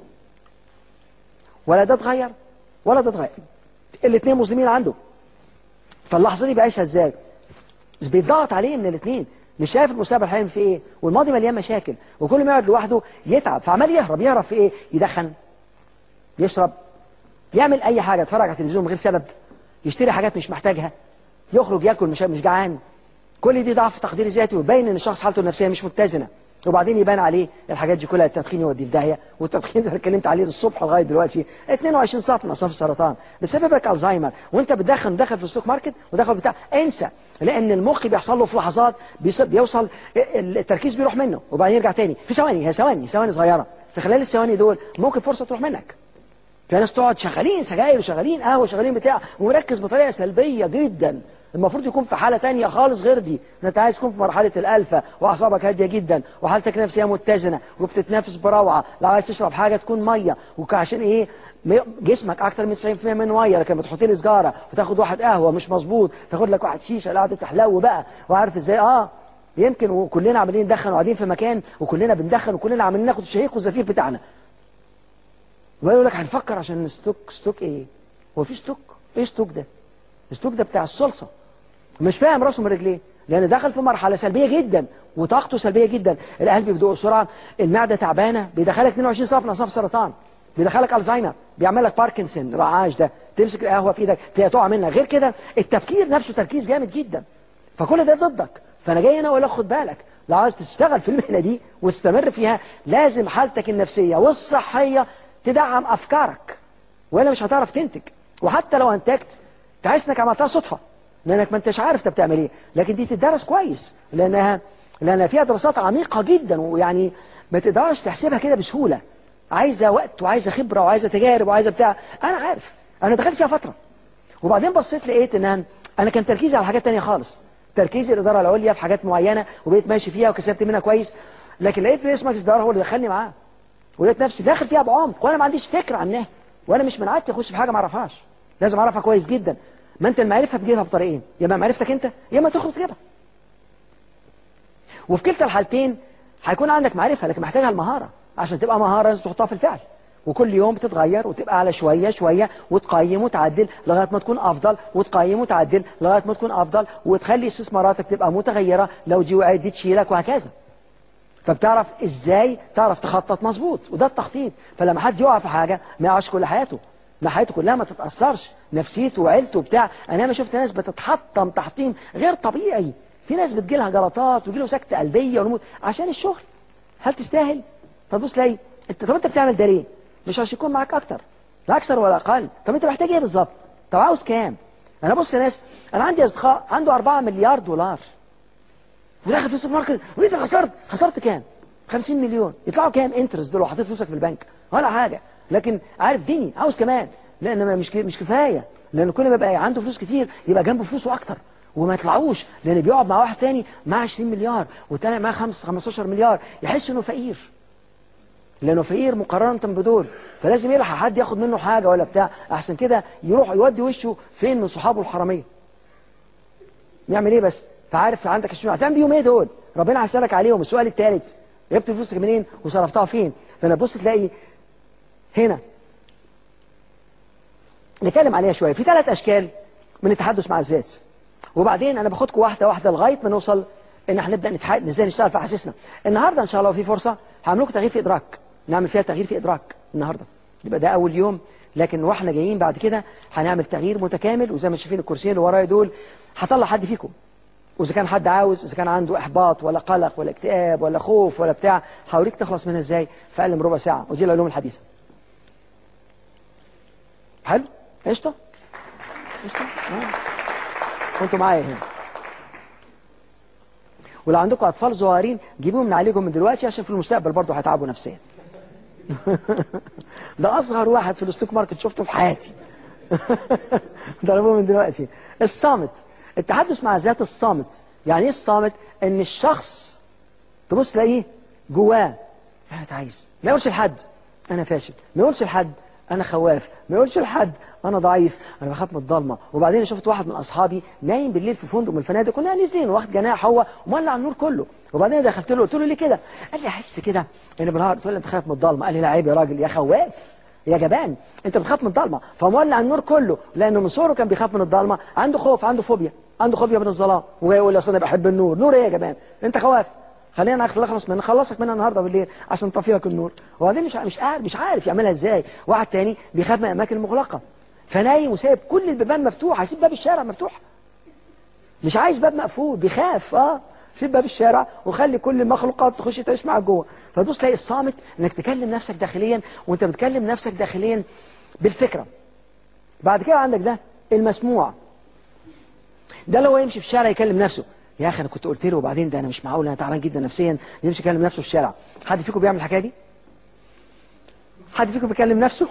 ولا ده اتغير ولا ده اتغير الاثنين مسلمين عنده فاللحظة دي بيعيشها ازاي بيتضغط عليه من الاثنين مش شايف المستقبل هيعمل في ايه والماضي مليان مشاكل وكل ما يقعد لوحده يتعب فعمال يهرب يهرب في ايه يدخن يشرب يعمل اي حاجة يتفرج على التلفزيون من غير سبب يشتري حاجات مش محتاجها يخرج ياكل مش مش جعان كل دي ضعف تقدير ذاتي ويبين ان الشخص حالته النفسيه مش متزنه وبعدين يبان عليه الحاجات دي كلها التدخين يودي في داهيه والتدخين اللي اتكلمت عليه الصبح لغايه دلوقتي 22 صف من اصناف السرطان بسبب لك الزهايمر وانت بتدخن داخل في الستوك ماركت وداخل بتاع انسى لان المخ بيحصل له في لحظات بيوصل التركيز بيروح منه وبعدين يرجع تاني في ثواني هي ثواني ثواني صغيره في خلال الثواني دول ممكن فرصه تروح منك في ناس تقعد شغالين سجاير وشغالين قهوه وشغالين بتاع ومركز بطريقه سلبيه جدا المفروض يكون في حاله تانية خالص غير دي انت عايز تكون في مرحله الالفا واعصابك هاديه جدا وحالتك النفسيه متزنه وبتتنافس بروعه لو عايز تشرب حاجه تكون ميه وعشان ايه جسمك اكتر من 90% من ميه لكن بتحط لي سجاره وتاخد واحد قهوه مش مظبوط تاخد لك واحد شيشه قاعده تحلو بقى وعارف ازاي اه يمكن وكلنا عمالين ندخن وقاعدين في مكان وكلنا بندخن وكلنا عمالين ناخد الشهيق والزفير بتاعنا ويقول لك هنفكر عشان ستوك ستوك ايه هو في ستوك ايه ستوك ده ستوك ده بتاع الصلصه مش فاهم راسه من رجليه لان دخل في مرحله سلبيه جدا وطاقته سلبيه جدا القلب بيدق بسرعه المعده تعبانه بيدخلك 22 صف من اصناف سرطان بيدخلك الزهايمر بيعمل لك باركنسون رعاش ده تمسك القهوه في ايدك فيها تقع منها غير كده التفكير نفسه تركيز جامد جدا فكل ده ضدك فانا جاي هنا اقول لك خد بالك لو عايز تشتغل في المهنه دي وتستمر فيها لازم حالتك النفسيه والصحيه تدعم افكارك والا مش هتعرف تنتج وحتى لو انتجت تحس انك عملتها صدفه لانك ما انتش عارف انت بتعمل ايه لكن دي تدرس كويس لانها لانها فيها دراسات عميقه جدا ويعني ما تقدرش تحسبها كده بسهوله عايزه وقت وعايزه خبره وعايزه تجارب وعايزه بتاع انا عارف انا دخلت فيها فتره وبعدين بصيت لقيت ان انا كان تركيزي على حاجات تانية خالص تركيزي الاداره العليا في حاجات معينه وبقيت ماشي فيها وكسبت منها كويس لكن لقيت رئيس مجلس الاداره هو اللي دخلني معاه ولقيت نفسي داخل فيها بعمق وانا ما عنديش فكره عنها وانا مش من عادتي اخش في حاجه ما اعرفهاش لازم اعرفها كويس جدا ما انت المعرفه بتجيبها بطريقين يا اما معرفتك انت يا اما تخرج تجيبها وفي كلتا الحالتين هيكون عندك معرفه لكن محتاجها المهاره عشان تبقى مهاره لازم تحطها في الفعل وكل يوم بتتغير وتبقى على شوية شوية وتقيم وتعدل لغاية ما تكون أفضل وتقيم وتعدل لغاية ما تكون أفضل وتخلي استثماراتك تبقى متغيرة لو دي وقعت دي تشيلك وهكذا فبتعرف ازاي تعرف تخطط مظبوط وده التخطيط فلما حد يقع في حاجة ما يقعش كل حياته ما حياته كلها ما تتأثرش نفسيته وعيلته وبتاع انا ما شفت ناس بتتحطم تحطيم غير طبيعي في ناس بتجيلها جلطات ويجيله سكتة قلبية ونموت عشان الشغل هل تستاهل فتبص تلاقي انت طب انت بتعمل ده ليه مش عشان يكون معاك اكتر لا اكثر ولا اقل طب انت محتاج ايه بالظبط طب عاوز كام انا بص يا ناس انا عندي اصدقاء عنده 4 مليار دولار وداخل في السوبر ماركت وانت خسرت خسرت كام 50 مليون يطلعوا كام انترست دول وحطيت فلوسك في البنك ولا حاجه لكن عارف ديني عاوز كمان لان مش مش كفايه لان كل ما يبقى عنده فلوس كتير يبقى جنبه فلوسه اكتر وما يطلعوش لان بيقعد مع واحد تاني مع 20 مليار والتاني معاه 15 مليار يحس انه فقير لانه فقير مقارنه بدول فلازم يلحق حد ياخد منه حاجه ولا بتاع احسن كده يروح يودي وشه فين من صحابه الحراميه يعمل ايه بس فعارف عندك 20 هتعمل بيهم ايه دول ربنا هيسالك عليهم السؤال الثالث جبت فلوسك منين وصرفتها فين فانا تبص تلاقي هنا نتكلم عليها شويه في ثلاث اشكال من التحدث مع الذات وبعدين انا باخدكم واحده واحده لغايه ما نوصل ان احنا نبدا نتحدث ازاي نشتغل في احاسيسنا النهارده ان شاء الله في فرصه هعمل لكم تغيير في ادراك نعمل فيها تغيير في ادراك النهارده يبقى ده اول يوم لكن واحنا جايين بعد كده هنعمل تغيير متكامل وزي ما شايفين الكرسيين اللي ورايا دول هطلع حد فيكم واذا كان حد عاوز اذا كان عنده احباط ولا قلق ولا اكتئاب ولا خوف ولا بتاع هوريك تخلص منها ازاي في اقل من ربع ساعه ودي العلوم الحديثه حلو قشطه قشطه آه. وانتوا معايا هنا ولو عندكم اطفال صغيرين جيبوهم نعالجهم من دلوقتي عشان في المستقبل برضه هيتعبوا نفسيا ده اصغر واحد في الستوك ماركت شفته في حياتي ضربوه من دلوقتي الصامت التحدث مع ذات الصامت يعني ايه الصامت ان الشخص تبص تلاقيه جواه انا عايز ما يقولش لحد انا فاشل ما يقولش لحد انا خواف ما يقولش لحد انا ضعيف انا بخاف من الضلمه وبعدين شفت واحد من اصحابي نايم بالليل في فندق من الفنادق كنا نازلين واخد جناح هو ومولع النور كله وبعدين دخلت له قلت له ليه كده قال لي احس كده ان بالنهار قلت له انت خايف من الضلمه قال لي لا عيب يا راجل يا خواف يا جبان انت بتخاف من الضلمه فمولع النور كله لانه من صغره كان بيخاف من الضلمه عنده خوف عنده فوبيا عنده فوبيا من الظلام وجاي يقول لي اصل انا بحب النور نور ايه يا جبان انت خواف خلينا نخلص منها نخلصك منها النهارده بالليل عشان نطفي لك النور وبعدين مش مش عارف مش عارف يعملها ازاي واحد تاني بيخاف من الاماكن المغلقه فنايم وسايب كل البيبان مفتوحه هيسيب باب الشارع مفتوح مش عايز باب مقفول بيخاف اه سيب باب الشارع وخلي كل المخلوقات تخش تعيش معاك جوه فتبص تلاقي الصامت انك تكلم نفسك داخليا وانت بتكلم نفسك داخليا بالفكره بعد كده عندك ده المسموع ده لو يمشي في الشارع يكلم نفسه يا اخي انا كنت قلت له وبعدين ده انا مش معقول انا تعبان جدا نفسيا يمشي يكلم نفسه في الشارع حد فيكم بيعمل الحكايه دي حد فيكم بيكلم نفسه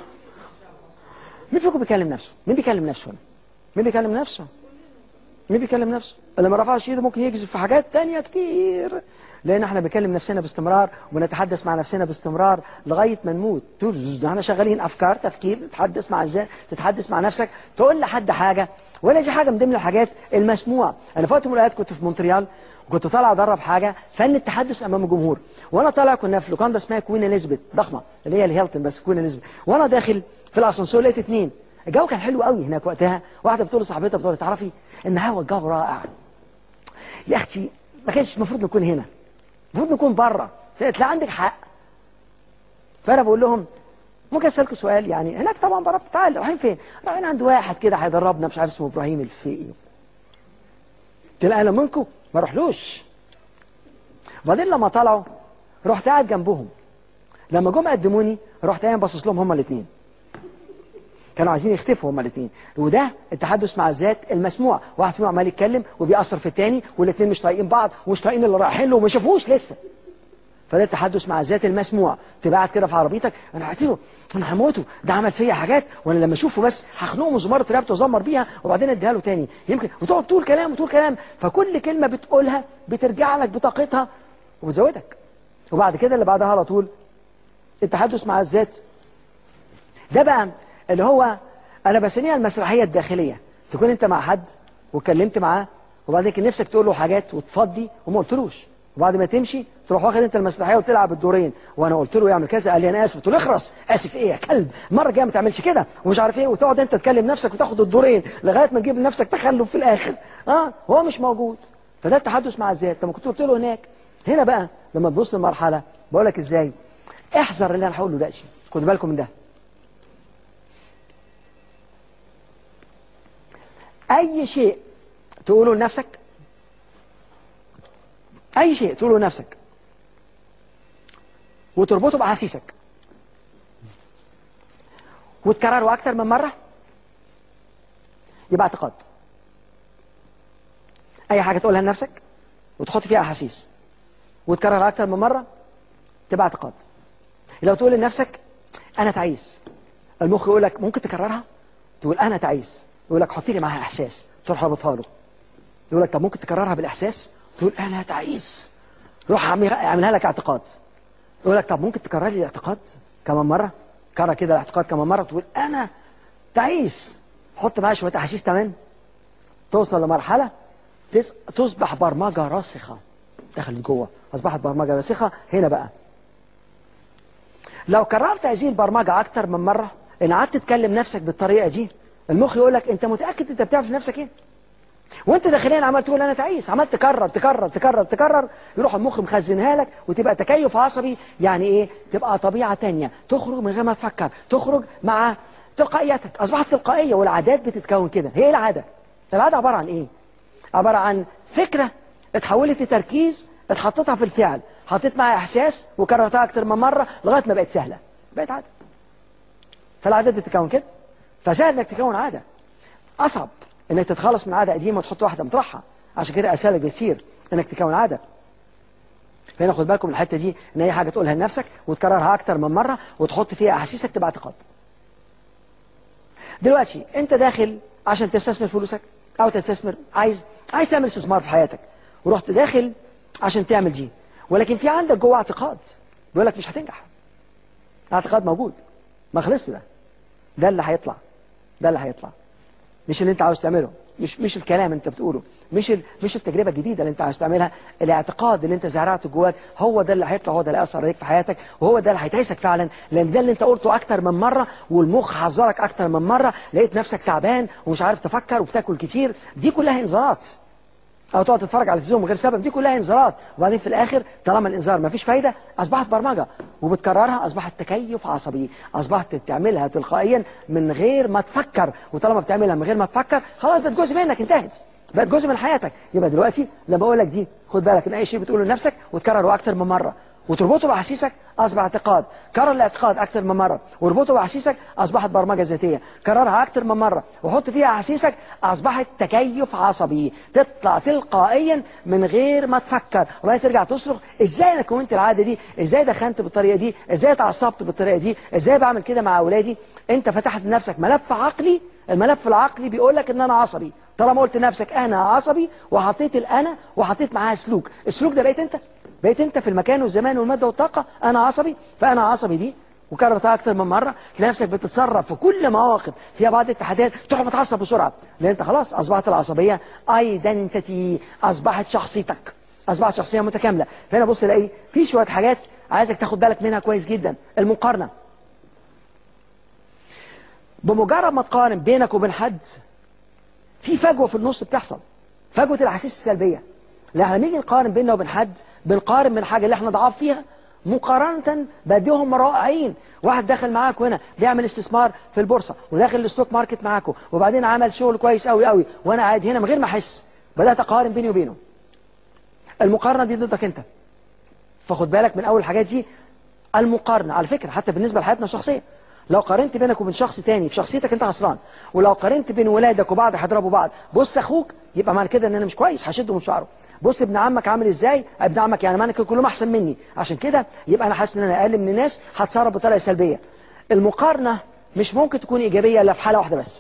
مين فيكم بيكلم نفسه مين بيكلم نفسه هنا مين بيكلم نفسه مين بيكلم نفسه اللي ما رفعش ايده ممكن يكذب في حاجات تانية كتير لان احنا بنكلم نفسنا باستمرار ونتحدث مع نفسنا باستمرار لغايه ما نموت احنا شغالين افكار تفكير تتحدث مع ازاي تتحدث مع نفسك تقول لحد حاجه ولا دي حاجه من ضمن الحاجات المسموعه انا في وقت من الاوقات كنت في مونتريال وكنت طالع ادرب حاجه فن التحدث امام الجمهور وانا طالع كنا في لوكاندا اسمها كوين اليزابيث ضخمه اللي هي الهيلتون بس كوين اليزابيث وانا داخل في الاسانسور لقيت اثنين الجو كان حلو قوي هناك وقتها واحده بتقول لصاحبتها بتقول تعرفي ان هوا الجو رائع يا اختي ما كانش المفروض نكون هنا المفروض نكون بره قالت لا عندك حق فانا بقول لهم ممكن اسالكم سؤال يعني هناك طبعا بره بتتعلم رايحين فين رايحين عند واحد كده هيدربنا مش عارف اسمه ابراهيم الفقي تلاقي انا منكم ما اروحلوش وبعدين لما طلعوا رحت قاعد جنبهم لما جم قدموني رحت قايم باصص لهم هما الاثنين كانوا عايزين يختفوا هما الاثنين وده التحدث مع الذات المسموع واحد فيهم عمال يتكلم وبيأثر في الثاني والاثنين مش طايقين بعض ومش طايقين اللي رايحين له وما شافوش لسه فده التحدث مع الذات المسموع تبقى قاعد كده في عربيتك انا هقتله انا هموته ده عمل فيا حاجات وانا لما اشوفه بس هخنقه مزمره رقبته وازمر بيها وبعدين اديها له تاني يمكن وتقعد طول كلام وطول كلام فكل كلمه بتقولها بترجع لك بطاقتها وبتزودك وبعد كده اللي بعدها على طول التحدث مع الذات ده بقى اللي هو انا بسميها المسرحيه الداخليه تكون انت مع حد واتكلمت معاه وبعدين كان نفسك تقول له حاجات وتفضي وما قلتلوش وبعد ما تمشي تروح واخد انت المسرحيه وتلعب الدورين وانا قلت له يعمل كذا قال لي انا اسف قلت له اخرس اسف ايه يا كلب المره الجايه ما تعملش كده ومش عارف ايه وتقعد انت تكلم نفسك وتاخد الدورين لغايه ما تجيب لنفسك تخلف في الاخر اه هو مش موجود فده التحدث مع الذات لما كنت قلت له هناك هنا بقى لما تبص المرحله بقول لك ازاي احذر اللي انا هقوله دلوقتي خدوا بالكم من ده اي شيء تقوله لنفسك اي شيء تقوله لنفسك وتربطه باحاسيسك وتكرره اكتر من مره يبقى اعتقاد اي حاجه تقولها لنفسك وتحط فيها احاسيس وتكررها اكتر من مره تبقى اعتقاد لو تقول لنفسك انا تعيس المخ يقول لك ممكن تكررها تقول انا تعيس يقول لك حط لي معاها احساس تروح رابطها له يقول لك طب ممكن تكررها بالاحساس تقول انا تعيس روح اعملها لك اعتقاد يقول لك طب ممكن تكرر لي الاعتقاد كمان مره كرر كده الاعتقاد كمان مره تقول انا تعيس حط معايا شويه احاسيس كمان توصل لمرحله تصبح برمجه راسخه دخلت جوه اصبحت برمجه راسخه هنا بقى لو كررت هذه البرمجه اكتر من مره ان قعدت تكلم نفسك بالطريقه دي المخ يقول لك انت متاكد انت بتعرف نفسك ايه وانت داخليا عمال تقول انا تعيس عمال تكرر تكرر تكرر تكرر يروح المخ مخزنها لك وتبقى تكيف عصبي يعني ايه تبقى طبيعه تانية تخرج من غير ما تفكر تخرج مع تلقائيتك اصبحت تلقائيه والعادات بتتكون كده هي العاده العاده عباره عن ايه عباره عن فكره اتحولت لتركيز اتحطتها في الفعل حطيت معاها احساس وكررتها اكتر من مره لغايه ما بقت سهله بقت عاده فالعادات بتتكون كده فسهل انك تكون عاده اصعب انك تتخلص من عاده قديمه وتحط واحده مطرحها عشان كده اسهل بكتير انك تكون عاده فهنا خد بالكم من الحته دي ان اي حاجه تقولها لنفسك وتكررها اكتر من مره وتحط فيها احاسيسك تبقى اعتقاد دلوقتي انت داخل عشان تستثمر فلوسك او تستثمر عايز عايز تعمل استثمار في حياتك ورحت داخل عشان تعمل دي ولكن في عندك جوه اعتقاد بيقول لك مش هتنجح اعتقاد موجود ما خلصش ده ده اللي هيطلع ده اللي هيطلع مش اللي انت عاوز تعمله مش مش الكلام انت بتقوله مش ال... مش التجربه الجديده اللي انت عاوز تعملها الاعتقاد اللي انت زرعته جواك هو ده اللي هيطلع هو ده اللي هيأثر عليك في حياتك وهو ده اللي هيتعسك فعلا لان ده اللي انت قلته اكتر من مره والمخ حذرك اكتر من مره لقيت نفسك تعبان ومش عارف تفكر وبتاكل كتير دي كلها انذارات او تقعد تتفرج على التلفزيون من غير سبب دي كلها انذارات وبعدين في الاخر طالما الانذار ما فيش فايده اصبحت برمجه وبتكررها اصبحت تكيف عصبي اصبحت تعملها تلقائيا من غير ما تفكر وطالما بتعملها من غير ما تفكر خلاص بقت جزء منك انتهت بقت جزء من حياتك يبقى دلوقتي لما اقول لك دي خد بالك ان اي شيء بتقوله لنفسك وتكرره اكتر من مره وتربطه باحاسيسك اصبح اعتقاد كرر الاعتقاد اكتر من مره واربطه باحاسيسك اصبحت برمجه ذاتيه كررها اكتر من مره وحط فيها احاسيسك اصبحت تكيف عصبي تطلع تلقائيا من غير ما تفكر وبعدين ترجع تصرخ ازاي انا كونت العاده دي ازاي دخنت بالطريقه دي ازاي اتعصبت بالطريقه دي ازاي بعمل كده مع اولادي انت فتحت لنفسك ملف عقلي الملف العقلي بيقول لك ان انا عصبي طالما قلت لنفسك انا عصبي وحطيت الانا وحطيت معاها سلوك السلوك ده بقيت انت بقيت انت في المكان والزمان والمادة والطاقة انا عصبي فانا عصبي دي وكررتها اكتر من مرة تلاقي نفسك بتتصرف في كل مواقف فيها بعض التحديات تروح متعصب بسرعة لان انت خلاص اصبحت العصبية ايدنتيتي اصبحت شخصيتك اصبحت شخصية متكاملة فهنا بص الاقي في شوية حاجات عايزك تاخد بالك منها كويس جدا المقارنة بمجرد ما تقارن بينك وبين حد في فجوة في النص بتحصل فجوة الاحاسيس السلبية لما نيجي نقارن بيننا وبين حد بنقارن من الحاجة اللي احنا ضعاف فيها مقارنة بديهم رائعين واحد داخل معاكم هنا بيعمل استثمار في البورصة وداخل الستوك ماركت معاكم وبعدين عمل شغل كويس قوي قوي وانا قاعد هنا من غير ما احس بدأت اقارن بيني وبينه المقارنة دي ضدك انت فخد بالك من اول الحاجات دي المقارنة على فكرة حتى بالنسبة لحياتنا الشخصية لو قارنت بينك وبين شخص تاني في شخصيتك انت خسران ولو قارنت بين ولادك وبعض هيضربوا بعض بص اخوك يبقى معنى كده ان انا مش كويس هشده من شعره بص ابن عمك عامل ازاي ابن عمك يعني معنى كده كلهم احسن مني عشان كده يبقى انا حاسس ان انا اقل من الناس هتصرف بطريقه سلبيه المقارنه مش ممكن تكون ايجابيه الا في حاله واحده بس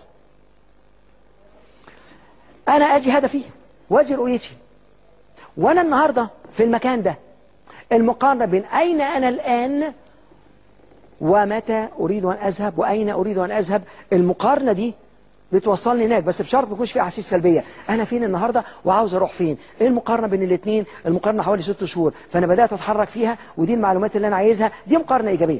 انا اجي هدفي واجي رؤيتي وانا النهارده في المكان ده المقارنه بين اين انا الان ومتى أريد أن أذهب وأين أريد أن أذهب المقارنة دي بتوصلني هناك بس بشرط ما يكونش في احاسيس سلبيه انا فين النهارده وعاوز اروح فين ايه المقارنه بين الاثنين المقارنه حوالي ست شهور فانا بدات اتحرك فيها ودي المعلومات اللي انا عايزها دي مقارنه ايجابيه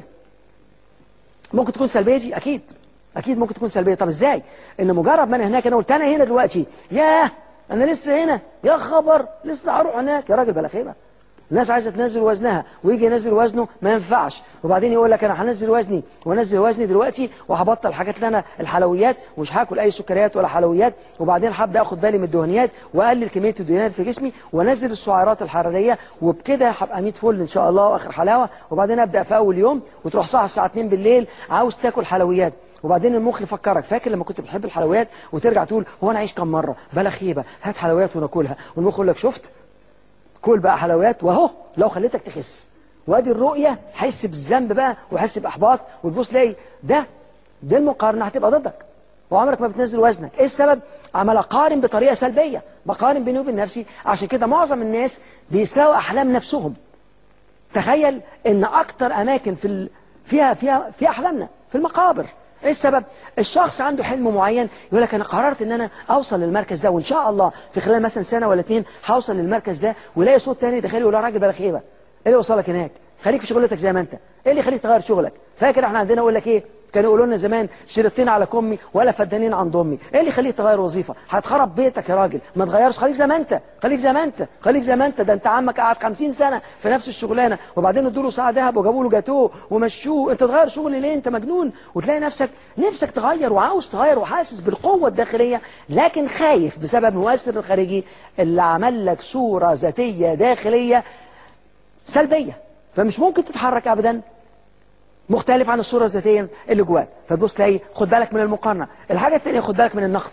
ممكن تكون سلبيه دي اكيد اكيد ممكن تكون سلبيه طب ازاي ان مجرد ما انا هناك انا قلت انا هنا دلوقتي ياه انا لسه هنا يا خبر لسه هروح هناك يا راجل بلا خيبه الناس عايزه تنزل وزنها ويجي ينزل وزنه ما ينفعش وبعدين يقول لك انا هنزل وزني وانزل وزني دلوقتي وهبطل حاجات اللي انا الحلويات ومش هاكل اي سكريات ولا حلويات وبعدين هبدا اخد بالي من الدهنيات واقلل كميه الدهنيات في جسمي وانزل السعرات الحراريه وبكده هبقى 100 فل ان شاء الله واخر حلاوه وبعدين ابدا في اول يوم وتروح صاحي الساعه 2 بالليل عاوز تاكل حلويات وبعدين المخ يفكرك فاكر لما كنت بتحب الحلويات وترجع تقول هو انا عايش كم مره بلا خيبه هات حلويات وناكلها والمخ يقول لك شفت كل بقى حلويات واهو لو خليتك تخس وادي الرؤيه حس بالذنب بقى وحس باحباط وتبص تلاقي ده دي المقارنه هتبقى ضدك وعمرك ما بتنزل وزنك ايه السبب عمال اقارن بطريقه سلبيه بقارن بيني وبين نفسي عشان كده معظم الناس بيسرقوا احلام نفسهم تخيل ان اكتر اماكن في ال... فيها فيها في احلامنا في المقابر ايه السبب الشخص عنده حلم معين يقول لك انا قررت ان انا اوصل للمركز ده وان شاء الله في خلال مثلا سنه ولا اتنين هوصل للمركز ده ولاقي صوت تاني داخلي يقول يا راجل بلا خيبه ايه اللي وصلك هناك خليك في شغلتك زي ما انت ايه اللي يخليك تغير شغلك فاكر احنا عندنا يقول لك ايه كانوا يقولوا لنا زمان شريطين على كمي ولا فدانين عن ضمي ايه اللي يخليك تغير وظيفه هتخرب بيتك يا راجل ما تغيرش خليك زي ما انت خليك زي ما انت خليك زي ما انت ده انت عمك قعد 50 سنه في نفس الشغلانه وبعدين ادوا له ساعه ذهب وجابوا له جاتوه ومشوه انت تغير شغل ليه انت مجنون وتلاقي نفسك نفسك تغير وعاوز تغير وحاسس بالقوه الداخليه لكن خايف بسبب المؤثر الخارجي اللي عمل لك صوره ذاتيه داخليه سلبيه فمش ممكن تتحرك ابدا مختلف عن الصورة الذاتية اللي جواك فتبص تلاقي خد بالك من المقارنة الحاجة الثانية خد بالك من النقد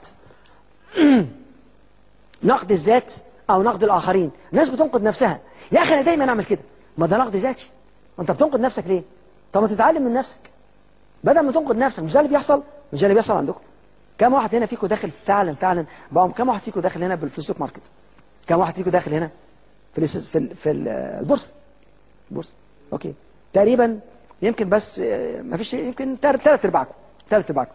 نقد الذات أو نقد الآخرين الناس بتنقد نفسها يا أخي أنا دايما أعمل كده ما ده نقد ذاتي وأنت بتنقد نفسك ليه طب ما تتعلم من نفسك بدل ما تنقد نفسك مش ده اللي بيحصل مش ده اللي بيحصل عندكم كم واحد هنا فيكم داخل فعلا فعلا بقى كم واحد فيكم داخل هنا في الستوك ماركت كم واحد فيكم داخل هنا في في في البورصه البورصه اوكي تقريبا يمكن بس ما فيش يمكن ثلاث ارباعكم ثلاث ارباعكم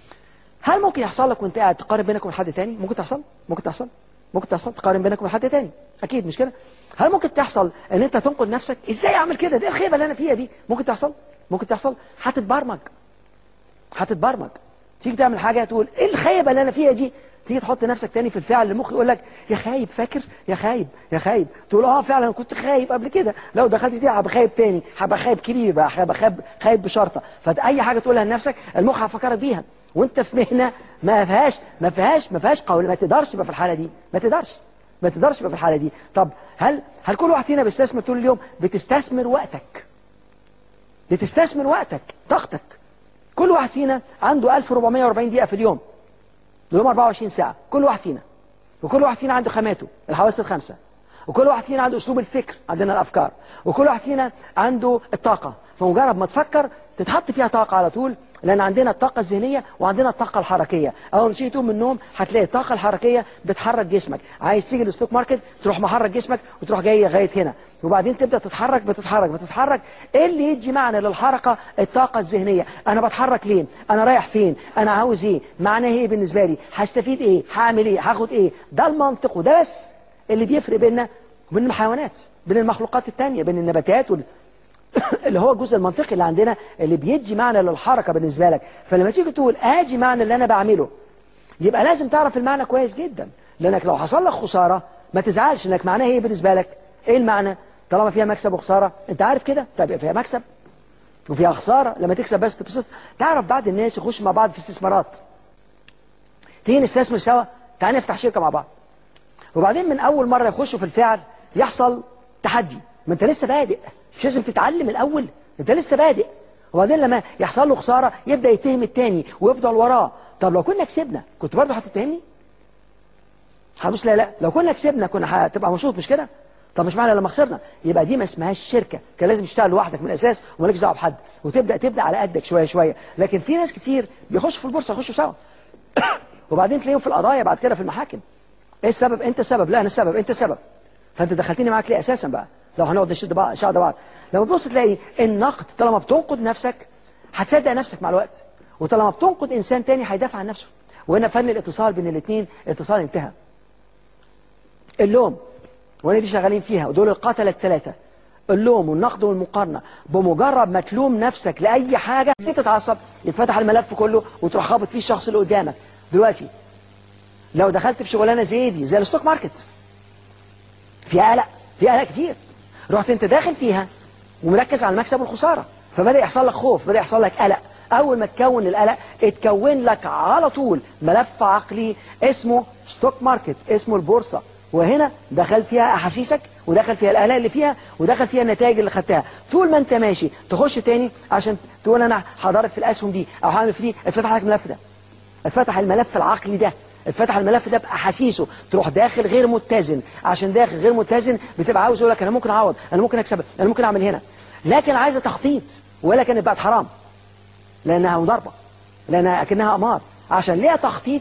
هل ممكن يحصل لك وانت قاعد تقارن بينك وبين حد تاني ممكن تحصل ممكن تحصل ممكن تحصل تقارن بينك وبين حد تاني اكيد مش كده هل ممكن تحصل ان انت تنقد نفسك ازاي اعمل كده دي الخيبه اللي انا فيها دي ممكن تحصل ممكن تحصل هتتبرمج هتتبرمج تيجي تعمل حاجه تقول ايه الخيبه اللي انا فيها دي تيجي تحط نفسك تاني في الفعل المخ يقول لك يا خايب فاكر يا خايب يا خايب تقول اه فعلا انا كنت خايب قبل كده لو دخلت دي هبقى خايب تاني هبقى خايب كبير بقى هبقى خايب خايب بشرطه فاي حاجه تقولها لنفسك المخ هيفكرك بيها وانت في مهنه ما فيهاش ما فيهاش ما فيهاش قول ما تقدرش تبقى في الحاله دي ما تقدرش ما تقدرش تبقى في الحاله دي طب هل هل كل واحد فينا بيستثمر طول اليوم بتستثمر وقتك بتستثمر وقتك طاقتك كل واحد فينا عنده 1440 دقيقه في اليوم اليوم 24 ساعة كل واحد فينا وكل واحد فينا عنده خاماته الحواس الخمسة وكل واحد فينا عنده أسلوب الفكر عندنا الأفكار وكل واحد فينا عنده الطاقة فمجرد ما تفكر تتحط فيها طاقة على طول لأن عندنا الطاقة الذهنية وعندنا الطاقة الحركية أول ما تيجي تقوم من النوم هتلاقي الطاقة الحركية بتحرك جسمك عايز تيجي للستوك ماركت تروح محرك جسمك وتروح جاي لغاية هنا وبعدين تبدأ تتحرك بتتحرك بتتحرك إيه اللي يدي معنى للحركة الطاقة الذهنية أنا بتحرك ليه أنا رايح فين أنا عاوز إيه معناه إيه بالنسبة لي هستفيد إيه هعمل إيه هاخد إيه ده المنطق وده بس اللي بيفرق بيننا وبين الحيوانات بين المخلوقات التانية بين النباتات وال... اللي هو الجزء المنطقي اللي عندنا اللي بيدي معنى للحركة بالنسبة لك فلما تيجي تقول ادي معنى اللي انا بعمله يبقى لازم تعرف المعنى كويس جدا لانك لو حصل لك خسارة ما تزعلش انك معناها ايه بالنسبة لك ايه المعنى طالما فيها مكسب وخسارة انت عارف كده طب يبقى فيها مكسب وفيها خسارة لما تكسب بس تبسط تعرف بعض الناس يخشوا مع بعض في استثمارات تيجي نستثمر سوا تعالى نفتح شركة مع بعض وبعدين من اول مرة يخشوا في الفعل يحصل تحدي ما انت لسه بادئ مش لازم تتعلم الأول انت لسه بادئ وبعدين لما يحصل له خسارة يبدأ يتهم التاني ويفضل وراه طب لو كنا كسبنا كنت برضه هتتهمني هبص لا لا لو كنا كسبنا كنا هتبقى مبسوط مش كده طب مش معنى لما خسرنا يبقى دي ما اسمهاش شركة كان لازم تشتغل لوحدك من الأساس ومالكش دعوه بحد وتبدأ تبدأ على قدك شوية شوية لكن في ناس كتير بيخشوا في البورصة يخشوا سوا وبعدين تلاقيهم في القضايا بعد كده في المحاكم ايه السبب انت السبب لا انا السبب انت السبب فانت دخلتني معاك ليه اساسا بقى لو هنقعد نشد بعض شعر بعض لما تبص تلاقي النقد طالما بتنقد نفسك هتصدق نفسك مع الوقت وطالما بتنقد انسان تاني هيدافع عن نفسه وهنا فن الاتصال بين الاثنين اتصال انتهى اللوم وانا دي شغالين فيها ودول القتلة الثلاثة اللوم والنقد والمقارنة بمجرد ما تلوم نفسك لأي حاجة تتعصب يتفتح الملف كله وتروح خابط فيه الشخص اللي قدامك دلوقتي لو دخلت في شغلانة زي دي زي الستوك ماركت فيها قلق فيها قلق كتير رحت انت داخل فيها ومركز على المكسب والخسارة فبدأ يحصل لك خوف بدأ يحصل لك قلق أول ما تكون القلق اتكون لك على طول ملف عقلي اسمه ستوك ماركت اسمه البورصة وهنا دخل فيها أحاسيسك ودخل فيها الآلاء اللي فيها ودخل فيها النتائج اللي خدتها طول ما انت ماشي تخش تاني عشان تقول أنا هضرب في الأسهم دي أو هعمل في دي اتفتح لك الملف ده اتفتح الملف العقلي ده اتفتح الملف ده بأحاسيسه تروح داخل غير متزن عشان داخل غير متزن بتبقى عاوز يقول لك أنا ممكن أعوض أنا ممكن أكسب أنا ممكن أعمل هنا لكن عايزة تخطيط ولا كانت بقت حرام لأنها مضاربة لأنها أكنها أمار عشان ليها تخطيط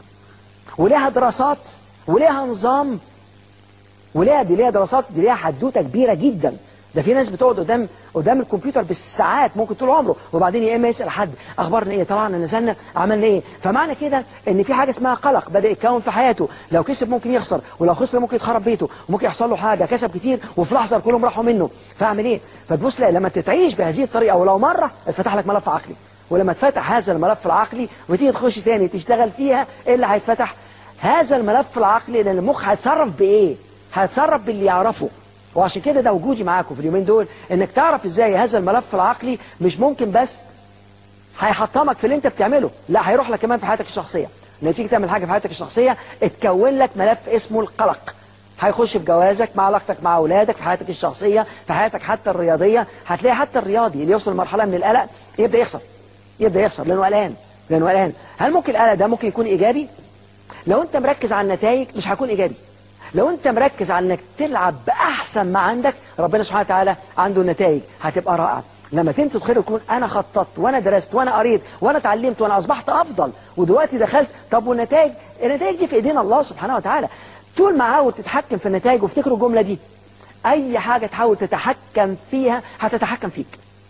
وليها دراسات وليها نظام وليها دي ليها دراسات دي ليها حدوته كبيره جدا ده في ناس بتقعد قدام قدام الكمبيوتر بالساعات ممكن طول عمره وبعدين يا اما يسال حد اخبارنا ايه طلعنا نزلنا عملنا ايه فمعنى كده ان في حاجه اسمها قلق بدا يتكون في حياته لو كسب ممكن يخسر ولو خسر ممكن يتخرب بيته وممكن يحصل له حاجه كسب كتير وفي لحظه كلهم راحوا منه فاعمل ايه فتبص لا لما تتعيش بهذه الطريقه ولو مره اتفتح لك ملف عقلي ولما تفتح هذا الملف العقلي وتيجي تخش تاني تشتغل فيها ايه اللي هيتفتح هذا الملف العقلي لان المخ هيتصرف بايه هيتصرف باللي يعرفه وعشان كده ده وجودي معاكم في اليومين دول انك تعرف ازاي هذا الملف العقلي مش ممكن بس هيحطمك في اللي انت بتعمله لا هيروح لك كمان في حياتك الشخصيه لما تيجي تعمل حاجه في حياتك الشخصيه اتكون لك ملف اسمه القلق هيخش في جوازك مع علاقتك مع اولادك في حياتك الشخصيه في حياتك حتى الرياضيه هتلاقي حتى الرياضي اللي يوصل لمرحله من القلق يبدا يخسر يبدا يخسر لانه قلقان لانه قلقان هل ممكن القلق ده ممكن يكون ايجابي لو انت مركز على النتائج مش هيكون ايجابي لو انت مركز على انك تلعب باحسن ما عندك ربنا سبحانه وتعالى عنده النتائج هتبقى رائعه لما انت تدخل تكون انا خططت وانا درست وانا قريت وانا اتعلمت وانا اصبحت افضل ودلوقتي دخلت طب والنتائج النتائج دي في ايدينا الله سبحانه وتعالى طول ما حاول تتحكم في النتائج وافتكروا الجمله دي اي حاجه تحاول تتحكم فيها هتتحكم فيك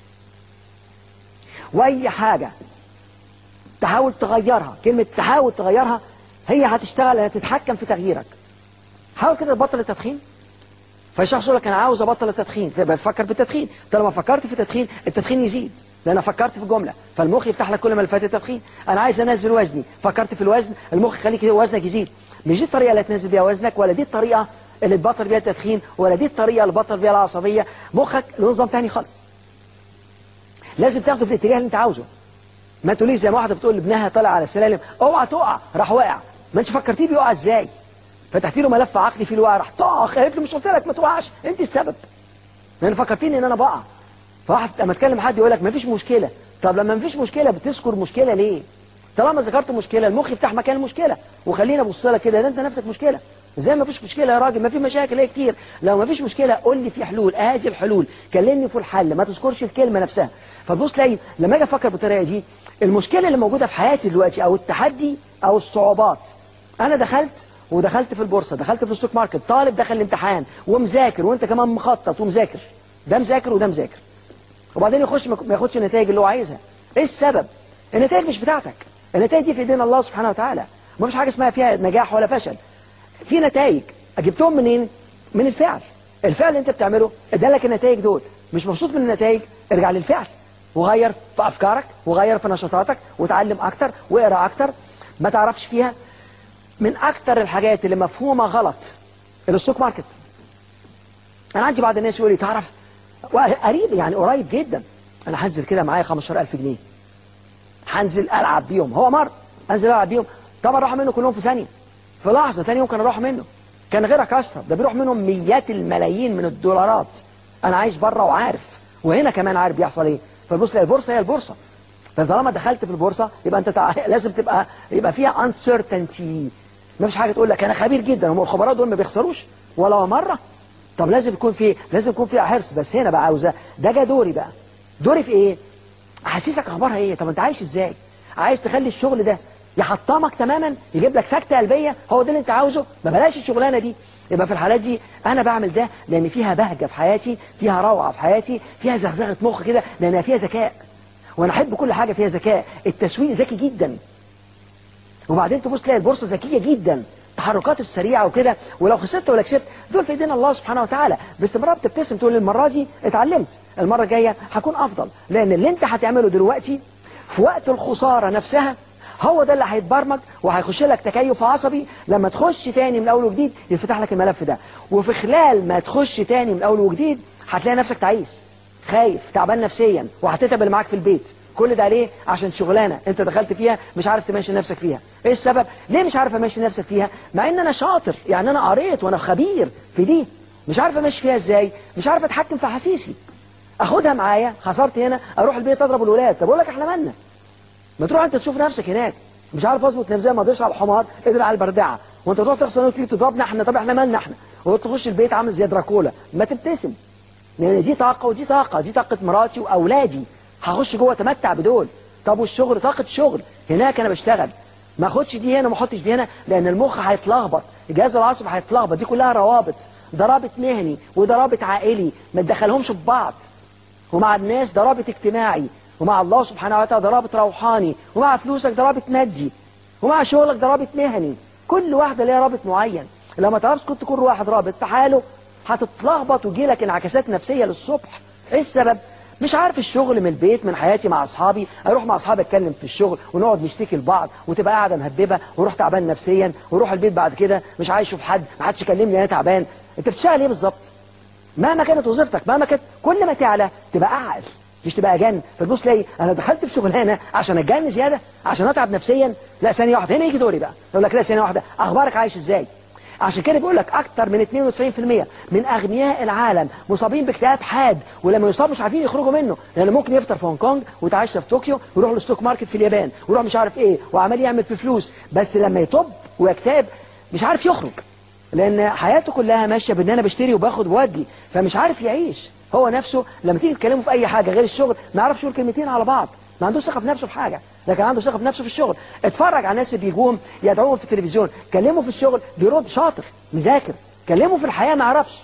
واي حاجه تحاول تغيرها كلمه تحاول تغيرها هي هتشتغل هتتحكم في تغييرك حاول كده تبطل التدخين فالشخص يقول لك انا عاوز ابطل التدخين فيبقى تفكر بالتدخين طالما فكرت في التدخين التدخين يزيد لان فكرت في الجمله فالمخ يفتح لك كل ملفات التدخين انا عايز انزل وزني فكرت في الوزن المخ يخليك وزنك يزيد مش دي الطريقه اللي تنزل بيها وزنك ولا دي الطريقه اللي تبطل بيها التدخين ولا دي الطريقه اللي تبطل بيها العصبيه مخك له نظام ثاني خالص لازم تاخده في الاتجاه اللي انت عاوزه ما تقوليش زي ما واحده بتقول لابنها طالع على السلالم اوعى تقع راح واقع ما انت فكرتيه بيقع ازاي فتحت له ملف عقلي في الوقع راح طاخ قالت له مش قلت لك ما تقعش انت السبب لان فكرتيني ان انا بقع فواحد لما تكلم حد يقول لك ما فيش مشكله طب لما ما فيش مشكله بتذكر مشكله ليه طالما ذكرت مشكله المخ يفتح مكان المشكله وخلينا ابص لك كده ده انت نفسك مشكله زي ما فيش مشكله يا راجل ما في مشاكل ايه كتير لو ما فيش مشكله قول لي في حلول ادي الحلول كلمني في الحل ما تذكرش الكلمه نفسها فتبص تلاقي لما اجي افكر بالطريقه دي المشكله اللي موجوده في حياتي دلوقتي او التحدي او الصعوبات انا دخلت ودخلت في البورصة دخلت في الستوك ماركت طالب دخل الامتحان ومذاكر وانت كمان مخطط ومذاكر ده مذاكر وده مذاكر وبعدين يخش ما ياخدش النتائج اللي هو عايزها ايه السبب النتائج مش بتاعتك النتائج دي في ايدينا الله سبحانه وتعالى ما فيش حاجه اسمها فيها نجاح ولا فشل في نتائج جبتهم منين من الفعل الفعل اللي انت بتعمله ادالك النتائج دول مش مبسوط من النتائج ارجع للفعل وغير في افكارك وغير في نشاطاتك وتعلم اكتر واقرا اكتر ما تعرفش فيها من أكتر الحاجات اللي مفهومة غلط الستوك ماركت أنا عندي بعض الناس يقول لي تعرف قريب يعني قريب جدا أنا هنزل كده معايا 15000 جنيه هنزل ألعب بيهم هو مر أنزل ألعب بيهم طبعا راح منه كلهم في ثانية في لحظة ثانية يمكن أروح منه كان غيرك أشطر ده بيروح منهم مئات الملايين من الدولارات أنا عايش بره وعارف وهنا كمان عارف بيحصل إيه فبص البورصة هي البورصة فطالما دخلت في البورصة يبقى أنت تع... لازم تبقى يبقى فيها uncertainty ما فيش حاجة تقول لك أنا خبير جدا هم الخبراء دول ما بيخسروش ولا مرة طب لازم يكون في لازم يكون في حرص بس هنا بقى عاوزة ده جا دوري بقى دوري في إيه أحاسيسك أخبارها إيه طب أنت عايش إزاي عايز تخلي الشغل ده يحطمك تماما يجيب لك سكتة قلبية هو ده اللي أنت عاوزه ما بلاش الشغلانة دي يبقى في الحالات دي أنا بعمل ده لأن فيها بهجة في حياتي فيها روعة في حياتي فيها زغزغة مخ كده لأنها فيها ذكاء وأنا أحب كل حاجة فيها ذكاء التسويق ذكي جدا وبعدين تبص تلاقي البورصه ذكيه جدا التحركات السريعه وكده ولو خسرت ولا كسبت دول في ايدينا الله سبحانه وتعالى باستمرار بتبتسم تقول المره دي اتعلمت المره الجايه هكون افضل لان اللي انت هتعمله دلوقتي في وقت الخساره نفسها هو ده اللي هيتبرمج وهيخش لك تكيف عصبي لما تخش تاني من اول وجديد يفتح لك الملف ده وفي خلال ما تخش تاني من اول وجديد هتلاقي نفسك تعيس خايف تعبان نفسيا وهتتعب اللي معاك في البيت كل ده ليه عشان شغلانه انت دخلت فيها مش عارف تمشي نفسك فيها ايه السبب ليه مش عارف امشي نفسك فيها مع ان انا شاطر يعني انا قريت وانا خبير في دي مش عارف امشي فيها ازاي مش عارف اتحكم في احاسيسي اخدها معايا خسرت هنا اروح البيت اضرب الولاد طب اقول لك احنا مالنا ما تروح انت تشوف نفسك هناك مش عارف اظبط نفسي ما ادوس على الحمار قدر على البردعه وانت تروح تخسر وتيجي تضربنا احنا طب احنا مالنا احنا وتخش البيت عامل زي دراكولا ما تبتسم لان دي طاقه ودي طاقه دي طاقه مراتي واولادي هخش جوه اتمتع بدول طب والشغل طاقه شغل هناك انا بشتغل ما اخدش دي هنا وما احطش دي هنا لان المخ هيتلخبط الجهاز العصبي هيتلخبط دي كلها روابط ده رابط مهني وده رابط عائلي ما تدخلهمش في بعض ومع الناس ده رابط اجتماعي ومع الله سبحانه وتعالى ده رابط روحاني ومع فلوسك ده رابط مادي ومع شغلك ده رابط مهني كل واحدة ليها رابط معين لو ما تعرفش كنت كل واحد رابط في حاله هتتلخبط ويجي لك انعكاسات نفسية للصبح ايه السبب مش عارف الشغل من البيت من حياتي مع اصحابي اروح مع اصحابي اتكلم في الشغل ونقعد نشتكي لبعض وتبقى قاعده مهببه واروح تعبان نفسيا واروح البيت بعد كده مش عايز اشوف حد ما حدش يكلمني انا تعبان انت بتشتغل ايه بالظبط مهما كانت وظيفتك مهما كانت كل ما تعلى تبقى اعقل مش تبقى جن فتبص تلاقي انا دخلت في شغلانه عشان اتجن زياده عشان اتعب نفسيا لا ثانيه واحده هنا يجي دوري بقى يقول لك لا ثانيه واحده اخبارك عايش ازاي عشان كده بيقول لك اكتر من 92% من اغنياء العالم مصابين باكتئاب حاد ولما يصابوا مش عارفين يخرجوا منه لان ممكن يفطر في هونج كونج ويتعشى في طوكيو ويروح للستوك ماركت في اليابان ويروح مش عارف ايه وعمال يعمل في فلوس بس لما يطب ويكتئب مش عارف يخرج لان حياته كلها ماشيه بان انا بشتري وباخد وادي فمش عارف يعيش هو نفسه لما تيجي تكلمه في اي حاجه غير الشغل ما يعرفش يقول كلمتين على بعض ما عندوش ثقه في نفسه في حاجه لكن عنده ثقه في نفسه في الشغل اتفرج على الناس اللي بيجوهم يدعوهم في التلفزيون كلمه في الشغل بيرد شاطر مذاكر كلمه في الحياه ما يعرفش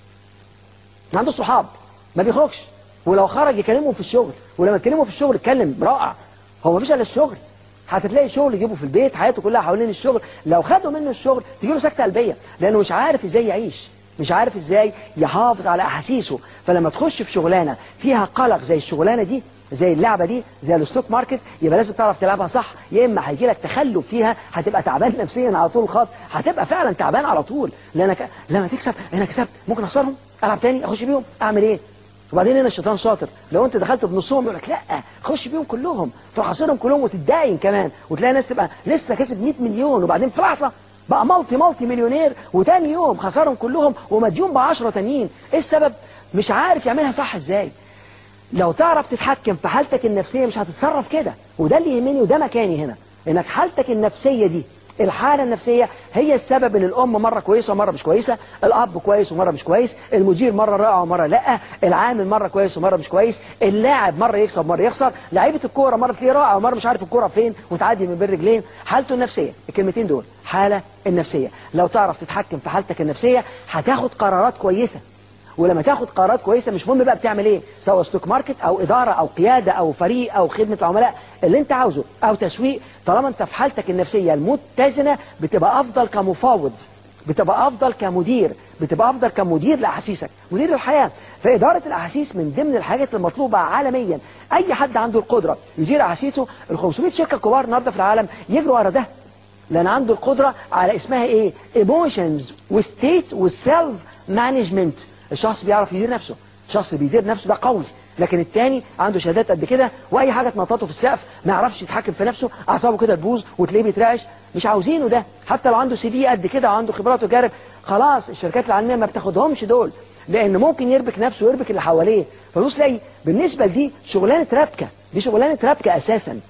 ما عندوش صحاب ما بيخرجش ولو خرج يكلمهم في الشغل ولما تكلمه في الشغل اتكلم رائع هو ما فيش الا الشغل هتلاقي شغل يجيبه في البيت حياته كلها حوالين الشغل لو خدوا منه الشغل تجيله سكته قلبيه لانه مش عارف ازاي يعيش مش عارف ازاي يحافظ على احاسيسه فلما تخش في شغلانه فيها قلق زي الشغلانه دي زي اللعبه دي زي الستوك ماركت يبقى لازم تعرف تلعبها صح يا اما هيجي لك تخلف فيها هتبقى تعبان نفسيا على طول الخط هتبقى فعلا تعبان على طول لانك لما تكسب انا كسبت ممكن اخسرهم العب تاني اخش بيهم اعمل ايه وبعدين هنا الشيطان شاطر لو انت دخلت بنصهم يقول لك لا خش بيهم كلهم تروح خسرهم كلهم وتتداين كمان وتلاقي ناس تبقى لسه كسب 100 مليون وبعدين في لحظه بقى مالتي مالتي مليونير وتاني يوم خسرهم كلهم ومديون ب 10 تانيين ايه السبب مش عارف يعملها صح ازاي لو تعرف تتحكم في حالتك النفسيه مش هتتصرف كده وده اللي يهمني وده مكاني هنا انك حالتك النفسيه دي الحالة النفسية هي السبب ان الام مرة كويسة ومرة مش كويسة الاب كويس ومرة مش كويس المدير مرة رائع ومرة لا العامل مرة كويس ومرة مش كويس اللاعب مرة يكسب ومرة يخسر لعيبة الكورة مرة تلاقيه رائع ومرة مش عارف الكورة فين وتعدي من بين رجلين حالته النفسية الكلمتين دول حالة النفسية لو تعرف تتحكم في حالتك النفسية هتاخد قرارات كويسة ولما تاخد قرارات كويسة مش مهم بقى بتعمل ايه سواء ستوك ماركت او ادارة او قيادة او فريق او خدمة عملاء اللي انت عاوزه او تسويق طالما انت في حالتك النفسية المتزنة بتبقى افضل كمفاوض بتبقى افضل كمدير بتبقى افضل كمدير لاحاسيسك مدير الحياة فادارة الاحاسيس من ضمن الحاجات المطلوبة عالميا اي حد عنده القدرة يدير احاسيسه ال 500 شركة كبار النهارده في العالم يجروا ورا ده لان عنده القدرة على اسمها ايه ايموشنز وستيت وسيلف مانجمنت الشخص بيعرف يدير نفسه الشخص اللي بيدير نفسه ده قوي لكن التاني عنده شهادات قد كده واي حاجه تنططه في السقف ما يعرفش يتحكم في نفسه اعصابه كده تبوظ وتلاقيه بيترعش مش عاوزينه ده حتى لو عنده سي في قد كده وعنده خبرات وجارب خلاص الشركات العالميه ما بتاخدهمش دول لان ممكن يربك نفسه ويربك اللي حواليه فبص تلاقي بالنسبه لدي شغلانه ربكه دي شغلانه ربكه اساسا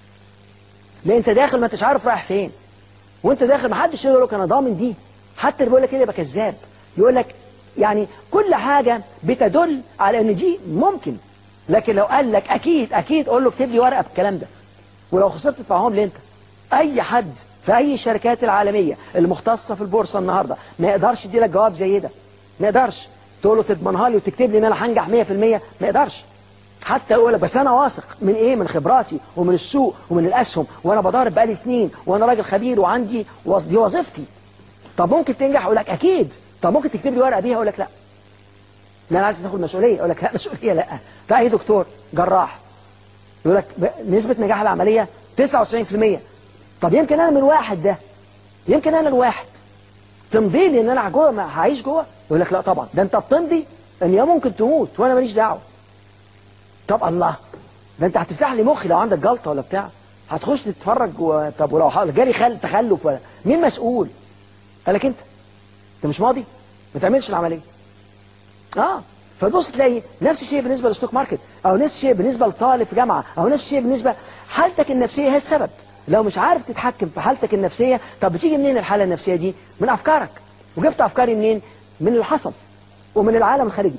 لان انت داخل ما انتش عارف رايح فين وانت داخل ما حدش يقول لك انا ضامن دي حتى اللي بيقول لك كده يبقى كذاب يقول لك يعني كل حاجة بتدل على ان دي ممكن لكن لو قال لك اكيد اكيد قول له اكتب لي ورقة بالكلام ده ولو خسرت تدفعهم لي انت اي حد في اي الشركات العالمية المختصة في البورصة النهاردة ما يقدرش يدي لك جواب زي ده ما يقدرش تقول له تضمنها لي وتكتب لي ان انا هنجح 100% ما يقدرش حتى يقول لك بس انا واثق من ايه من خبراتي ومن السوق ومن الاسهم وانا بضارب بقالي سنين وانا راجل خبير وعندي وظ- دي وظيفتي طب ممكن تنجح اقول لك اكيد طب ممكن تكتب لي ورقه بيها اقول لك لا لا انا عايز تاخد مسؤوليه اقول لك لا مسؤوليه لا ده اي دكتور جراح يقول لك ب- نسبه نجاح العمليه 99% طب يمكن انا من واحد ده يمكن انا الواحد تمضي لي ان انا جوه ما هعيش جوه يقول لك لا طبعا ده انت بتمضي ان يا ممكن تموت وانا ماليش دعوه طب الله ده انت هتفتح لي مخي لو عندك جلطه ولا بتاع هتخش تتفرج و... طب ولو ح- جالي خل... تخلف ولا مين مسؤول قال لك انت انت مش ماضي ما تعملش العمليه اه فتبص تلاقي نفس الشيء بالنسبه للستوك ماركت او نفس الشيء بالنسبه لطالب في جامعه او نفس الشيء بالنسبه حالتك النفسيه هي السبب لو مش عارف تتحكم في حالتك النفسيه طب بتيجي منين الحاله النفسيه دي من افكارك وجبت افكاري منين من اللي حصل ومن العالم الخارجي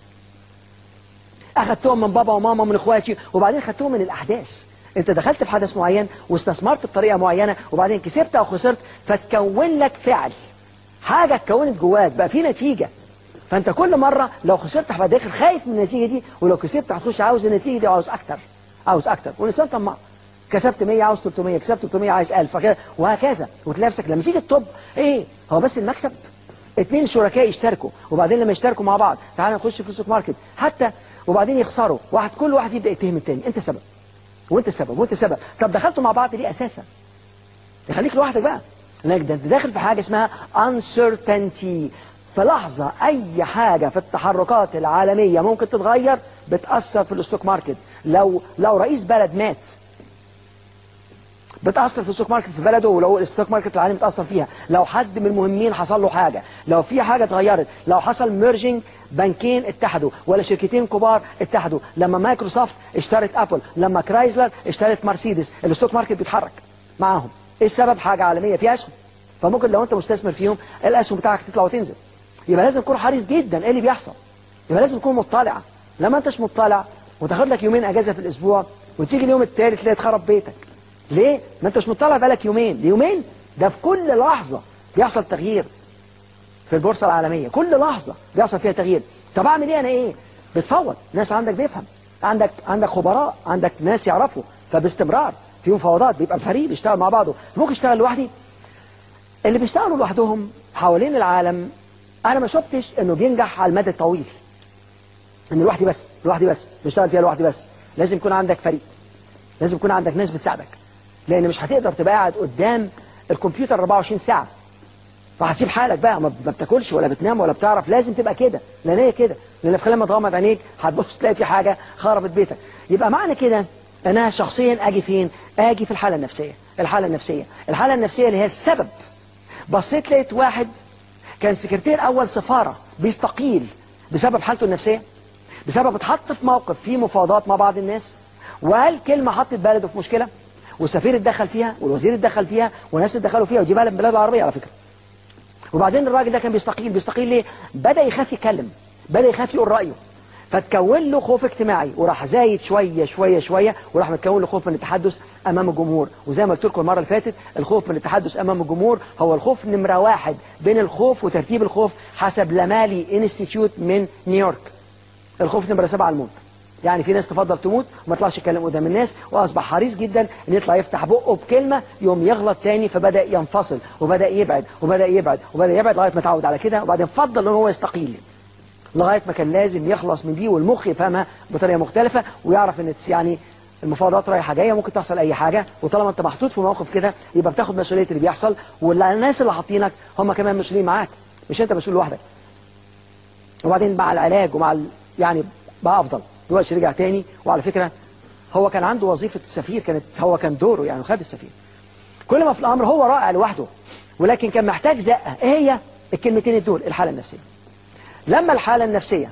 اخدتهم من بابا وماما ومن اخواتي وبعدين خدتهم من الاحداث انت دخلت في حدث معين واستثمرت بطريقه معينه وبعدين كسبت او خسرت فتكون لك فعل حاجه اتكونت جواك بقى في نتيجه فانت كل مره لو خسرت هتبقى داخل خايف من النتيجه دي ولو كسبت هتخش عاوز النتيجه دي عاوز اكتر عاوز اكتر والانسان طماع كسبت 100 عاوز 300 كسبت 300 عايز 1000 فكده وهكذا وتلاقي نفسك لما تيجي الطب ايه هو بس المكسب اتنين شركاء يشتركوا وبعدين لما يشتركوا مع بعض تعالى نخش في السوق ماركت حتى وبعدين يخسروا واحد كل واحد يبدا يتهم التاني انت سبب وانت سبب وانت سبب طب دخلتوا مع بعض ليه اساسا يخليك لوحدك بقى لانك ده انت داخل في حاجه اسمها uncertainty في لحظه اي حاجه في التحركات العالميه ممكن تتغير بتاثر في الستوك ماركت لو لو رئيس بلد مات بتأثر في الستوك ماركت في بلده ولو الستوك ماركت العالمي بتأثر فيها لو حد من المهمين حصل له حاجة لو في حاجة اتغيرت لو حصل ميرجنج بنكين اتحدوا ولا شركتين كبار اتحدوا لما مايكروسوفت اشترت ابل لما كرايزلر اشترت مرسيدس الستوك ماركت بيتحرك معاهم ايه السبب حاجة عالمية في اسهم فممكن لو انت مستثمر فيهم الاسهم بتاعك تطلع وتنزل يبقى لازم تكون حريص جدا ايه اللي بيحصل يبقى لازم تكون مطلع لما انتش مطلع وتاخد لك يومين اجازة في الاسبوع وتيجي اليوم التالت تلاقي اتخرب بيتك ليه؟ ما انت مش مطلع بالك يومين يومين ده في كل لحظة بيحصل تغيير في البورصة العالمية كل لحظة بيحصل فيها تغيير طب اعمل ايه انا ايه بتفوض ناس عندك بيفهم عندك عندك خبراء عندك ناس يعرفوا فباستمرار في مفاوضات بيبقى فريق بيشتغل مع بعضه ممكن يشتغل لوحدي اللي بيشتغلوا لوحدهم حوالين العالم انا ما شفتش انه بينجح على المدى الطويل ان لوحدي بس لوحدي بس بشتغل فيها لوحدي بس لازم يكون عندك فريق لازم يكون عندك ناس بتساعدك لان مش هتقدر تبقى قاعد قدام الكمبيوتر 24 ساعه فهتسيب حالك بقى ما ما بتاكلش ولا بتنام ولا بتعرف لازم تبقى كده لان هي كده لان في لما تغمض عينيك هتبص تلاقي في حاجه خربت بيتك يبقى معنى كده انا شخصيا اجي فين اجي في الحاله النفسيه الحاله النفسيه الحاله النفسيه اللي هي السبب بصيت لقيت واحد كان سكرتير اول سفاره بيستقيل بسبب حالته النفسيه بسبب اتحط في موقف فيه مفاوضات مع بعض الناس وقال كلمه حطت بلده في مشكله والسفير اتدخل فيها والوزير اتدخل فيها وناس اتدخلوا فيها ودي بلد من البلاد العربيه على فكره وبعدين الراجل ده كان بيستقيل بيستقيل ليه بدا يخاف يتكلم بدا يخاف يقول رايه فتكون له خوف اجتماعي وراح زايد شويه شويه شويه وراح متكون له خوف من التحدث امام الجمهور وزي ما قلت لكم المره اللي فاتت الخوف من التحدث امام الجمهور هو الخوف نمره واحد بين الخوف وترتيب الخوف حسب لامالي انستيتيوت من نيويورك الخوف نمره سبعه الموت يعني في ناس تفضل تموت وما يطلعش يتكلم قدام الناس واصبح حريص جدا ان يطلع يفتح بقه بكلمه يوم يغلط تاني فبدا ينفصل وبدا يبعد وبدا يبعد وبدا يبعد لغايه ما اتعود على كده وبعدين فضل ان هو يستقيل لغايه ما كان لازم يخلص من دي والمخ يفهمها بطريقه مختلفه ويعرف ان يعني المفاوضات رايحه جايه ممكن تحصل اي حاجه وطالما انت محطوط في موقف كده يبقى بتاخد مسؤوليه اللي بيحصل والناس اللي حاطينك هم كمان مسؤولين معاك مش انت مسؤول لوحدك وبعدين مع العلاج ومع ال... يعني بقى افضل دلوقتي رجع تاني وعلى فكره هو كان عنده وظيفه السفير كانت هو كان دوره يعني خد السفير كل ما في الامر هو رائع لوحده ولكن كان محتاج زقه ايه هي الكلمتين دول الحاله النفسيه لما الحاله النفسيه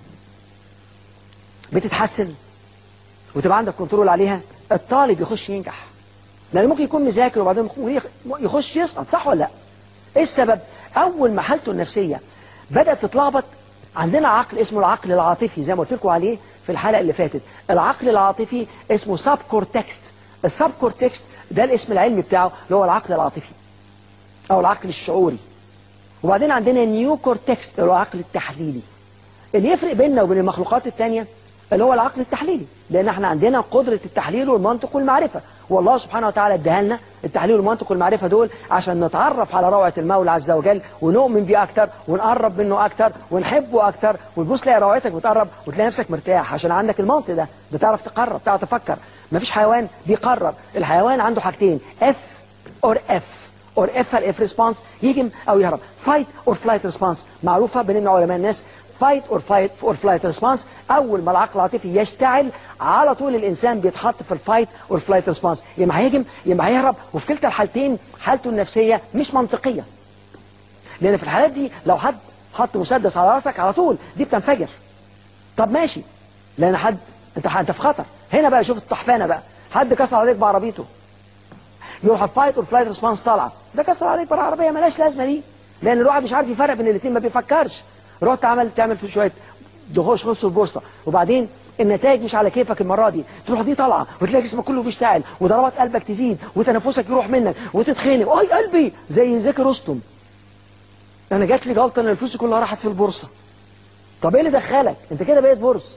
بتتحسن وتبقى عندك كنترول عليها الطالب يخش ينجح لان ممكن يكون مذاكر وبعدين يخش يسقط صح ولا لا ايه السبب اول ما حالته النفسيه بدات تتلخبط عندنا عقل اسمه العقل العاطفي زي ما قلت لكم عليه في الحلقه اللي فاتت العقل العاطفي اسمه سب كورتكست السب كورتكست ده الاسم العلمي بتاعه اللي هو العقل العاطفي او العقل الشعوري وبعدين عندنا نيو كورتكست اللي هو العقل التحليلي اللي يفرق بيننا وبين المخلوقات التانية اللي هو العقل التحليلي لان احنا عندنا قدرة التحليل والمنطق والمعرفة والله سبحانه وتعالى اداها لنا التحليل والمنطق والمعرفة دول عشان نتعرف على روعة المولى عز وجل ونؤمن بيه اكتر ونقرب منه اكتر ونحبه اكتر وتبص تلاقي روعتك بتقرب وتلاقي نفسك مرتاح عشان عندك المنطق ده بتعرف تقرب بتعرف تفكر مفيش حيوان بيقرر الحيوان عنده حاجتين اف اور اف اور اف الاف ريسبونس يهجم او يهرب فايت اور فلايت ريسبونس معروفه بين علماء الناس فايت اور فايت اور فلايت ريسبونس اول ما العقل العاطفي يشتعل على طول الانسان بيتحط في الفايت اور فلايت ريسبونس يا اما هيهجم يا اما هيهرب وفي كلتا الحالتين حالته النفسيه مش منطقيه لان في الحالات دي لو حد حط مسدس على راسك على طول دي بتنفجر طب ماشي لان حد انت انت في خطر هنا بقى شوف الطحفانه بقى حد كسر عليك بعربيته يروح الفايت والفلايت ريسبونس طالعه ده كسر عليك بالعربيه ملاش لازمه دي لان الواحد مش عارف يفرق بين الاثنين ما بيفكرش رحت عمل تعمل في شويه دخوش خص البوسطه وبعدين النتائج مش على كيفك المره دي تروح دي طالعه وتلاقي جسمك كله بيشتعل وضربات قلبك تزيد وتنفسك يروح منك وتتخنق اي قلبي زي زكي رستم انا جات لي جلطه ان الفلوس كلها راحت في البورصه طب ايه اللي دخلك انت كده بقيت بورصه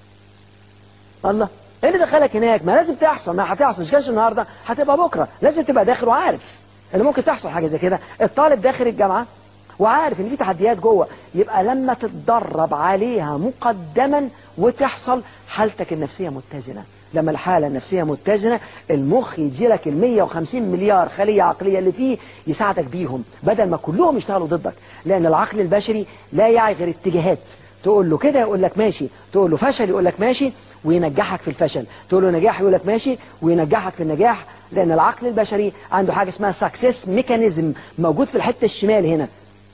الله ايه اللي دخلك هناك ما لازم تحصل ما هتحصل مش كانش النهارده هتبقى بكره لازم تبقى داخل وعارف ان ممكن تحصل حاجه زي كده الطالب داخل الجامعه وعارف ان في تحديات جوه يبقى لما تتدرب عليها مقدما وتحصل حالتك النفسيه متزنه لما الحالة النفسية متزنة المخ يديلك ال 150 مليار خلية عقلية اللي فيه يساعدك بيهم بدل ما كلهم يشتغلوا ضدك لأن العقل البشري لا يعي غير اتجاهات تقول له كده يقول لك ماشي تقول له فشل يقول لك ماشي وينجحك في الفشل تقول له نجاح يقول لك ماشي وينجحك في النجاح لأن العقل البشري عنده حاجة اسمها سكسس ميكانيزم موجود في الحتة الشمال هنا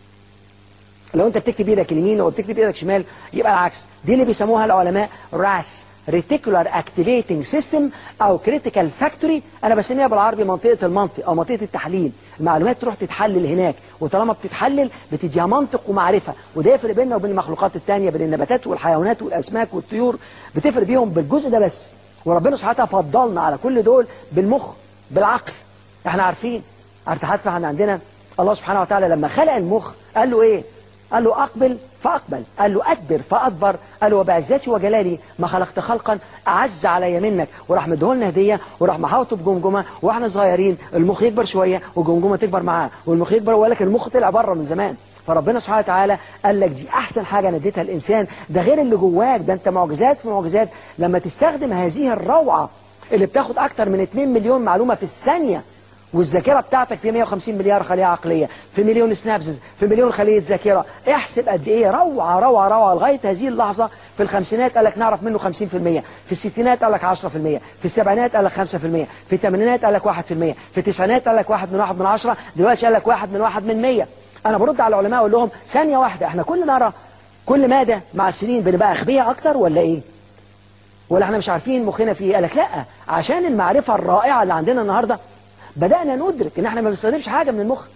لو انت بتكتب ايدك اليمين او بتكتب ايدك شمال يبقى العكس دي اللي بيسموها العلماء راس ريتيكولار اكتيفيتنج سيستم او كريتيكال فاكتوري انا بسميها بالعربي منطقه المنطق او منطقه التحليل المعلومات تروح تتحلل هناك وطالما بتتحلل بتديها منطق ومعرفه وده يفرق بيننا وبين المخلوقات الثانيه بين النباتات والحيوانات والاسماك والطيور بتفرق بيهم بالجزء ده بس وربنا سبحانه وتعالى فضلنا على كل دول بالمخ بالعقل احنا عارفين ارتحت احنا عندنا الله سبحانه وتعالى لما خلق المخ قال له ايه قال له أقبل فأقبل قال له أدبر فأدبر قال له وبعزتي وجلالي ما خلقت خلقا أعز علي منك وراح مديهولنا هدية وراح محاوطه بجمجمة وإحنا صغيرين المخ يكبر شوية والجمجمة تكبر معاه والمخ يكبر ولكن المخ طلع بره من زمان فربنا سبحانه وتعالى قال لك دي أحسن حاجة أنا اديتها الإنسان ده غير اللي جواك ده أنت معجزات في معجزات لما تستخدم هذه الروعة اللي بتاخد أكتر من 2 مليون معلومة في الثانية والذاكرة بتاعتك في 150 مليار خلية عقلية في مليون سنابسز في مليون خلية ذاكرة احسب قد ايه روعة روعة روعة لغاية هذه اللحظة في الخمسينات قال لك نعرف منه 50% في الستينات قال لك 10% في السبعينات قال لك 5% في الثمانينات قال لك 1% في التسعينات قال لك 1 من 1 من 10 دلوقتي قال لك 1 من 1 من 100 انا برد على العلماء اقول لهم ثانية واحدة احنا كل مرة كل مادة مع السنين بنبقى اغبياء اكتر ولا ايه ولا احنا مش عارفين مخنا فيه قال لك لا عشان المعرفة الرائعة اللي عندنا النهاردة بدأنا ندرك ان احنا ما بنستخدمش حاجة من المخ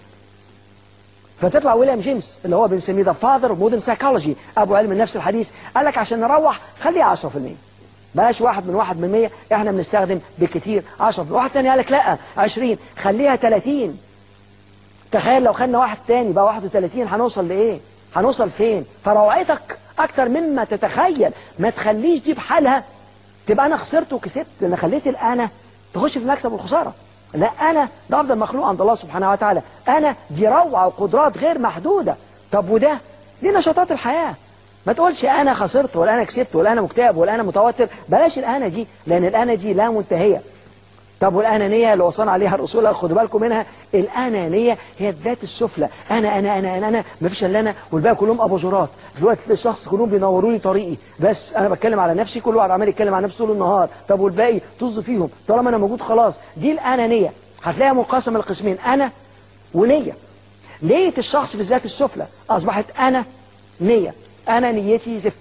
فتطلع ويليام جيمس اللي هو بنسميه ذا فاذر اوف مودرن سايكولوجي ابو علم النفس الحديث قال لك عشان نروح خليها 10% بلاش واحد من واحد من 100 احنا بنستخدم بالكتير 10 واحد تاني قال لك لا 20 خليها 30 تخيل لو خدنا واحد تاني بقى 31 هنوصل لايه هنوصل فين فروعتك اكتر مما تتخيل ما تخليش دي بحالها تبقى انا خسرت وكسبت لان خليت الانا تخش في المكسب والخساره لا أنا ده أفضل مخلوق عند الله سبحانه وتعالى أنا دي روعة وقدرات غير محدودة طب وده دي نشاطات الحياة ما تقولش أنا خسرت ولا أنا كسبت ولا أنا مكتئب ولا أنا متوتر بلاش الأنا دي لأن الأنا دي لا منتهية طب والأنانية اللي وصلنا عليها الرسول خدوا بالكم منها الأنانية هي الذات السفلى أنا أنا أنا أنا, أنا ما فيش إلا أنا والباقي كلهم أباجورات دلوقتي الشخص كلهم بينوروا لي طريقي بس أنا بتكلم على نفسي كل واحد عمال يتكلم عن نفسه طول النهار طب والباقي طز فيهم طالما أنا موجود خلاص دي الأنانية هتلاقيها منقسمة لقسمين أنا ونية نية الشخص في الذات السفلى أصبحت أنا نية أنا نيتي زفت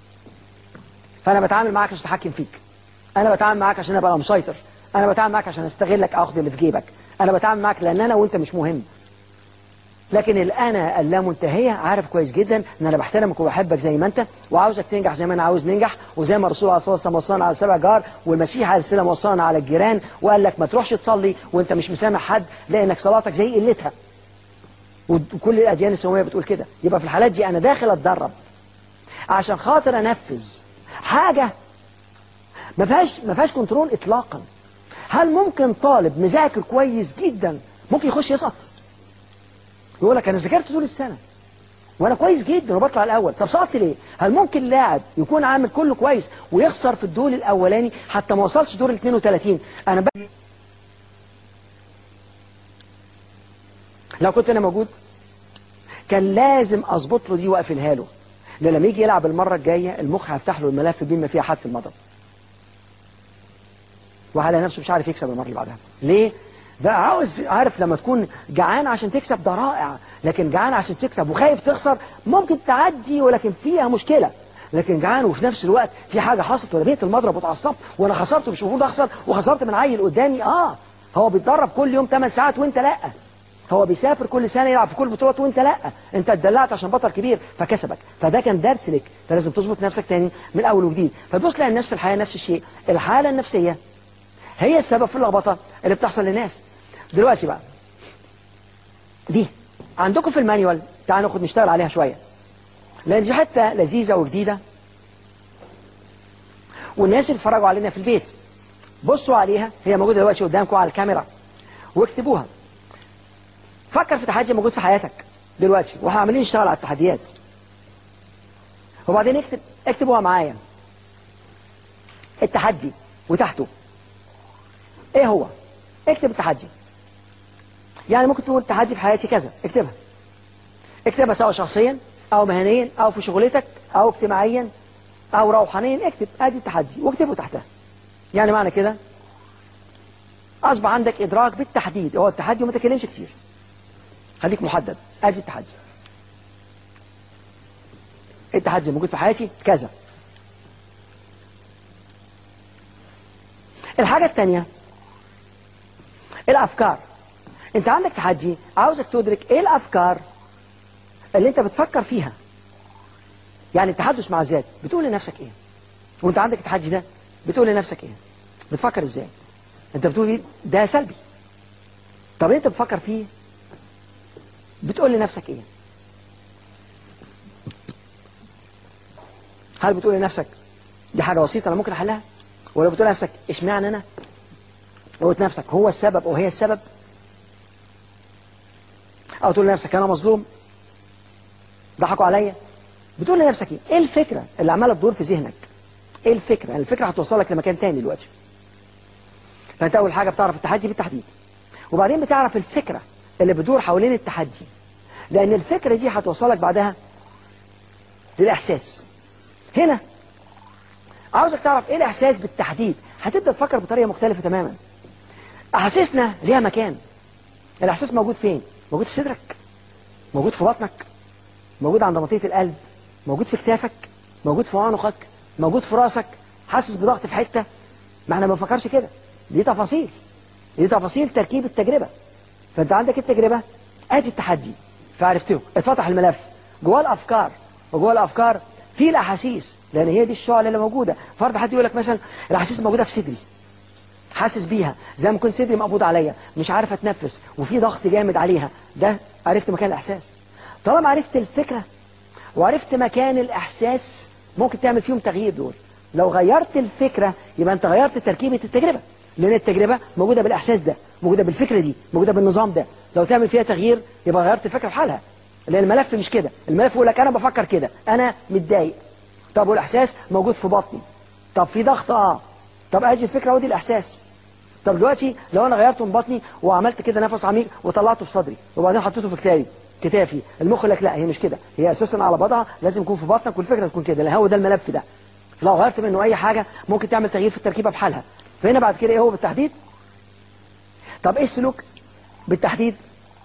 فأنا بتعامل معاك عشان أتحكم فيك أنا بتعامل معاك عشان أبقى مسيطر أنا بتعامل معاك عشان أستغلك أخذ اللي في جيبك أنا بتعامل معاك لأن أنا وأنت مش مهم لكن الأنا اللامنتهية عارف كويس جدا أن أنا بحترمك وبحبك زي ما أنت وعاوزك تنجح زي ما أنا عاوز ننجح وزي ما الرسول عليه الصلاة والسلام وصانا على سبع جار والمسيح عليه السلام وصانا على الجيران وقال لك ما تروحش تصلي وأنت مش مسامح حد لأنك صلاتك زي قلتها وكل الأديان السماوية بتقول كده يبقى في الحالات دي أنا داخل أتدرب عشان خاطر أنفذ حاجة ما فيهاش ما فيهاش كنترول اطلاقا هل ممكن طالب مذاكر كويس جدا ممكن يخش يسقط يقول لك انا ذاكرت طول السنه وانا كويس جدا وبطلع الاول طب سقطت ليه هل ممكن لاعب يكون عامل كله كويس ويخسر في الدور الاولاني حتى ما وصلش دور ال 32 انا ب... لو كنت انا موجود كان لازم اظبط له دي واقفلها له لان لما يجي يلعب المره الجايه المخ هيفتح له الملف بما فيه حد في المضرب وعلى نفسه مش عارف يكسب المره اللي بعدها ليه ده عاوز عارف لما تكون جعان عشان تكسب ده رائع لكن جعان عشان تكسب وخايف تخسر ممكن تعدي ولكن فيها مشكله لكن جعان وفي نفس الوقت في حاجه حصلت وانا بيت المضرب واتعصبت وانا خسرت ومش المفروض اخسر وخسرت من عيل قدامي اه هو بيتدرب كل يوم 8 ساعات وانت لا هو بيسافر كل سنه يلعب في كل بطولات وانت لا انت اتدلعت عشان بطل كبير فكسبك فده كان درس لك فلازم تظبط نفسك تاني من اول وجديد فتبص تلاقي الناس في الحياه نفس الشيء الحاله النفسيه هي السبب في اللخبطه اللي بتحصل للناس دلوقتي بقى دي عندكم في المانيوال تعالوا ناخد نشتغل عليها شويه لان دي حته لذيذه وجديده والناس اللي اتفرجوا علينا في البيت بصوا عليها هي موجوده دلوقتي قدامكم على الكاميرا واكتبوها فكر في تحدي موجود في حياتك دلوقتي واحنا عاملين نشتغل على التحديات وبعدين اكتب اكتبوها معايا التحدي وتحته ايه هو اكتب التحدي يعني ممكن تقول تحدي في حياتي كذا اكتبها اكتبها سواء شخصيا او مهنيا او في شغلتك او اجتماعيا او روحانيا اكتب ادي التحدي واكتبه تحتها يعني معنى كده اصبح عندك ادراك بالتحديد هو التحدي وما تكلمش كتير خليك محدد ادي التحدي التحدي موجود في حياتي كذا الحاجة الثانية الأفكار أنت عندك تحدي عاوزك تدرك إيه الأفكار اللي أنت بتفكر فيها يعني التحدث مع الذات بتقول لنفسك إيه وأنت عندك التحدي ده بتقول لنفسك إيه بتفكر إزاي أنت بتقول إيه؟ ده سلبي طب أنت بتفكر فيه بتقول لنفسك إيه هل بتقول لنفسك دي حاجة بسيطة أنا ممكن أحلها ولا بتقول لنفسك اشمعنى أنا قلت نفسك هو السبب أو هي السبب أو تقول لنفسك أنا مظلوم ضحكوا عليا بتقول لنفسك إيه إيه الفكرة اللي عمالة تدور في ذهنك إيه الفكرة يعني الفكرة هتوصلك لمكان تاني دلوقتي فأنت أول حاجة بتعرف التحدي بالتحديد وبعدين بتعرف الفكرة اللي بتدور حوالين التحدي لأن الفكرة دي هتوصلك بعدها للإحساس هنا عاوزك تعرف إيه الإحساس بالتحديد هتبدأ تفكر بطريقة مختلفة تماما أحاسيسنا ليها مكان الإحساس موجود فين؟ موجود في صدرك موجود في بطنك موجود عند منطقة القلب موجود في كتافك موجود في عنقك موجود في راسك حاسس بضغط في حتة ما احنا ما بنفكرش كده دي تفاصيل دي تفاصيل تركيب التجربة فانت عندك التجربة ادي التحدي فعرفته اتفتح الملف جواه الافكار وجوه الافكار في الاحاسيس لان هي دي الشعله اللي موجوده فرض حد يقول لك مثلا الاحاسيس موجوده في صدري حاسس بيها زي ما كنت صدري مقبوض عليا مش عارف اتنفس وفي ضغط جامد عليها ده عرفت مكان الاحساس طالما عرفت الفكره وعرفت مكان الاحساس ممكن تعمل فيهم تغيير دول لو غيرت الفكره يبقى انت غيرت تركيبه التجربه لان التجربه موجوده بالاحساس ده موجوده بالفكره دي موجوده بالنظام ده لو تعمل فيها تغيير يبقى غيرت الفكره في حالها لان الملف مش كده الملف يقول لك انا بفكر كده انا متضايق طب والاحساس موجود في بطني طب في ضغط اه طب ادي الفكره ودي الاحساس طب دلوقتي لو انا غيرته من بطني وعملت كده نفس عميق وطلعته في صدري وبعدين حطيته في كتافي كتافي المخ يقول لك لا هي مش كده هي اساسا على بعضها لازم يكون في بطنك والفكره تكون كده لان هو ده الملف ده لو غيرت منه اي حاجه ممكن تعمل تغيير في التركيبه بحالها فهنا بعد كده ايه هو بالتحديد طب ايه السلوك بالتحديد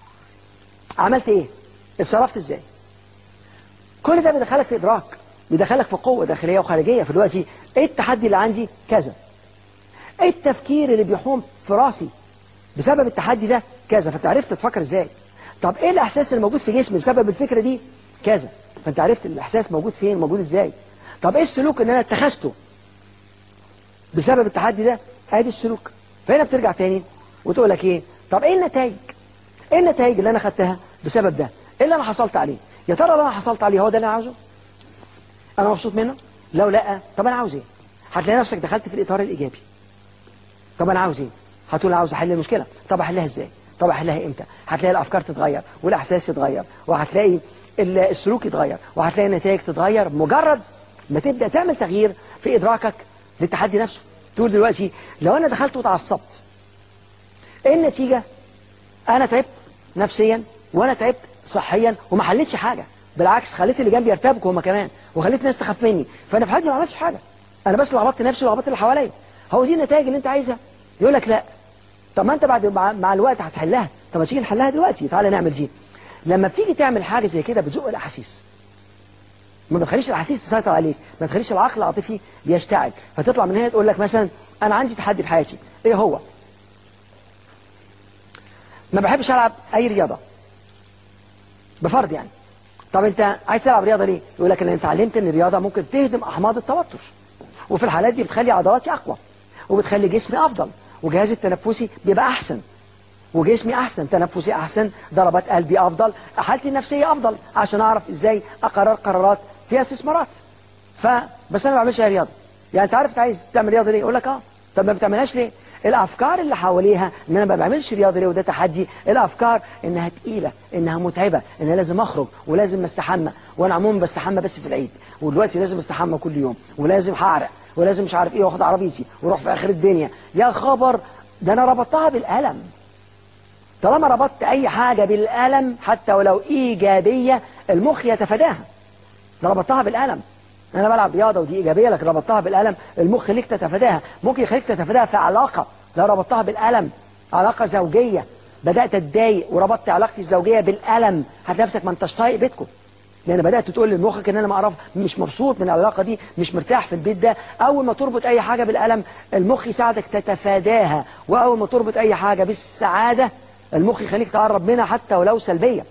عملت ايه اتصرفت ازاي كل ده بيدخلك في ادراك بيدخلك في قوه داخليه وخارجيه في دلوقتي ايه التحدي اللي عندي كذا ايه التفكير اللي بيحوم في راسي بسبب التحدي ده كذا فانت عرفت تفكر ازاي طب ايه الاحساس اللي موجود في جسمي بسبب الفكره دي كذا فانت عرفت الاحساس موجود فين موجود ازاي طب ايه السلوك اللي انا اتخذته بسبب التحدي ده ادي السلوك فهنا بترجع تاني وتقول لك ايه طب ايه النتائج ايه النتائج اللي انا خدتها بسبب ده ايه اللي انا حصلت عليه يا ترى اللي انا حصلت عليه هو ده اللي انا عاوزه انا مبسوط منه لو لا طب انا عاوز ايه هتلاقي نفسك دخلت في الاطار الايجابي طب انا عاوز ايه هتقول عاوز احل المشكله طب احلها ازاي طب احلها امتى هتلاقي الافكار تتغير والاحساس يتغير وهتلاقي السلوك يتغير وهتلاقي النتائج تتغير مجرد ما تبدا تعمل تغيير في ادراكك للتحدي نفسه تقول دلوقتي لو انا دخلت وتعصبت ايه النتيجه انا تعبت نفسيا وانا تعبت صحيا وما حلتش حاجه بالعكس خليت اللي جنبي يرتبكوا هم كمان وخليت الناس تخاف مني فانا في حياتي ما عملتش حاجه انا بس لخبطت نفسي ولخبطت اللي حواليا هو دي النتائج اللي انت عايزها يقول لك لا طب ما انت بعد مع, مع الوقت هتحلها طب ما تيجي نحلها دلوقتي تعالى نعمل دي لما بتيجي تعمل حاجه زي كده بتزق الاحاسيس ما بتخليش الاحاسيس تسيطر عليك ما بتخليش العقل العاطفي يشتعل فتطلع من هنا تقول لك مثلا انا عندي تحدي في حياتي ايه هو ما بحبش العب اي رياضه بفرض يعني طب انت عايز تلعب رياضه ليه يقول لك ان انت اتعلمت ان الرياضه ممكن تهدم احماض التوتر وفي الحالات دي بتخلي عضلاتي اقوى وبتخلي جسمي افضل وجهازي التنفسي بيبقى احسن وجسمي احسن تنفسي احسن ضربات قلبي افضل حالتي النفسيه افضل عشان اعرف ازاي اقرر قرارات فيها استثمارات فبس انا ما بعملش اي رياضه يعني انت عارف انت عايز تعمل رياضه ليه يقول لك اه طب ما بتعملهاش ليه الافكار اللي حواليها ان انا ما بعملش رياضه ليه وده تحدي الافكار انها تقيله انها متعبه ان لازم اخرج ولازم استحمى وانا عموما بستحمى بس في العيد ودلوقتي لازم استحمى كل يوم ولازم هعرق ولازم مش عارف ايه واخد عربيتي واروح في اخر الدنيا يا خبر ده انا ربطتها بالالم طالما ربطت اي حاجه بالالم حتى ولو ايجابيه المخ يتفاداها ده ربطتها بالالم انا بلعب رياضه ودي ايجابيه لكن ربطتها بالالم المخ ليك تتفاداها ممكن يخليك تتفاداها في علاقه لو ربطتها بالالم علاقه زوجيه بدات اتضايق وربطت علاقتي الزوجيه بالالم هتلاقي نفسك ما انتش طايق بيتكم لان بدات تقول لمخك ان انا ما اعرف مش مبسوط من العلاقه دي مش مرتاح في البيت ده اول ما تربط اي حاجه بالالم المخ يساعدك تتفاداها واول ما تربط اي حاجه بالسعاده المخ يخليك تقرب منها حتى ولو سلبيه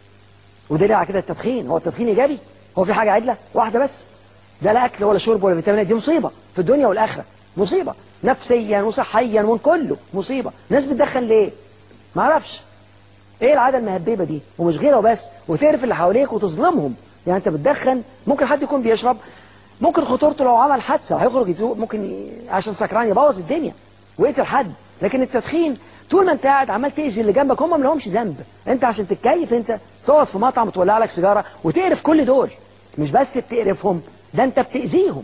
ودليل على كده التدخين هو التدخين ايجابي هو في حاجه عدله واحده بس ده لا اكل ولا شرب ولا فيتامينات دي مصيبه في الدنيا والاخره مصيبه نفسيا وصحيا وكله مصيبه ناس بتدخن ليه ما اعرفش ايه العاده المهببه دي ومش غيره وبس وتعرف اللي حواليك وتظلمهم يعني انت بتدخن ممكن حد يكون بيشرب ممكن خطورته لو عمل حادثه هيخرج يتوق ممكن ي... عشان سكران يبوظ الدنيا ويقتل حد لكن التدخين طول ما انت قاعد عمال تاذي اللي جنبك هم ما لهمش ذنب انت عشان تتكيف انت تقعد في مطعم وتولع لك سيجاره وتقرف كل دول مش بس بتقرفهم ده انت بتاذيهم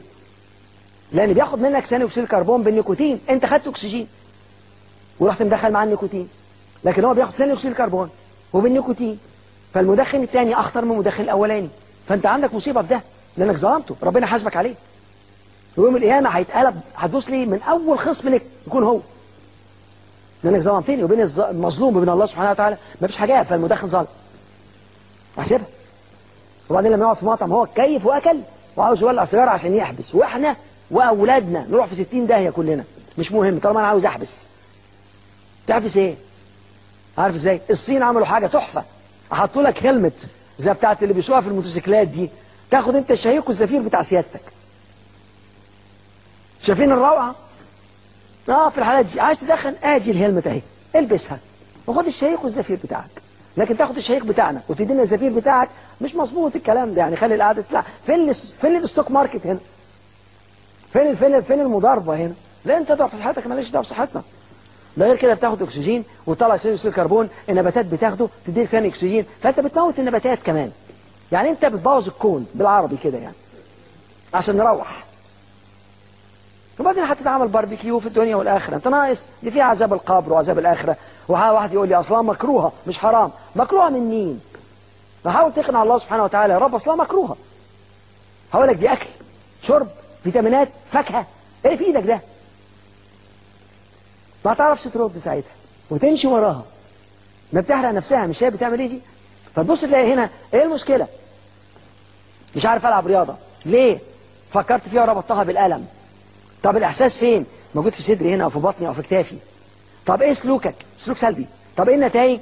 لان بياخد منك ثاني اكسيد الكربون بالنيكوتين انت خدت اكسجين ورحت مدخل معاه النيكوتين لكن هو بياخد ثاني اكسيد الكربون وبالنيكوتين فالمدخن الثاني اخطر من المدخن الاولاني فانت عندك مصيبه في ده لانك ظلمته ربنا حاسبك عليه ويوم القيامه هيتقلب هتدوس لي من اول خصم لك يكون هو لانك ظلمتني وبين المظلوم وبين الله سبحانه وتعالى مفيش حاجه فالمدخن ظالم احسبها وبعدين لما يقعد في مطعم هو كيف واكل وعاوز يولع سيجاره عشان يحبس واحنا واولادنا نروح في 60 داهيه كلنا مش مهم طالما انا عاوز احبس تحبس ايه عارف ازاي الصين عملوا حاجه تحفه حطوا لك هلمت زي بتاعت اللي بيسوقها في الموتوسيكلات دي تاخد انت الشهيق والزفير بتاع سيادتك شايفين الروعه اه في الحالات دي عايز تدخن ادي الهلمت اهي البسها وخد الشهيق والزفير بتاعك لكن تاخد الشهيق بتاعنا وتدينا الزفير بتاعك مش مظبوط الكلام ده يعني خلي القعده تطلع فين ال فين الستوك ماركت هنا فين ال فين ال فين المضاربه هنا لا انت تضرب صحتك مالكش دعوه بصحتنا ده غير كده بتاخد اكسجين وتطلع ثاني اكسيد الكربون النباتات بتاخده تديك ثاني اكسجين فانت بتموت النباتات كمان يعني انت بتبوظ الكون بالعربي كده يعني عشان نروح وبعدين هتتعمل باربيكيو في الدنيا والاخره انت ناقص دي فيها عذاب القبر وعذاب الاخره وواحد يقول لي اصلا مكروهه مش حرام مكروهه من مين فحاول تقنع الله سبحانه وتعالى يا رب اصلا مكروهه هقول لك دي اكل شرب فيتامينات فاكهه ايه في ايدك ده ما تعرفش ترد ساعتها وتمشي وراها ما بتحرق نفسها مش هي بتعمل ايه دي فتبص تلاقي هنا ايه المشكله مش عارف العب رياضه ليه فكرت فيها وربطتها بالالم طب الاحساس فين موجود في صدري هنا او في بطني او في كتافي طب ايه سلوكك سلوك سلبي طب ايه النتائج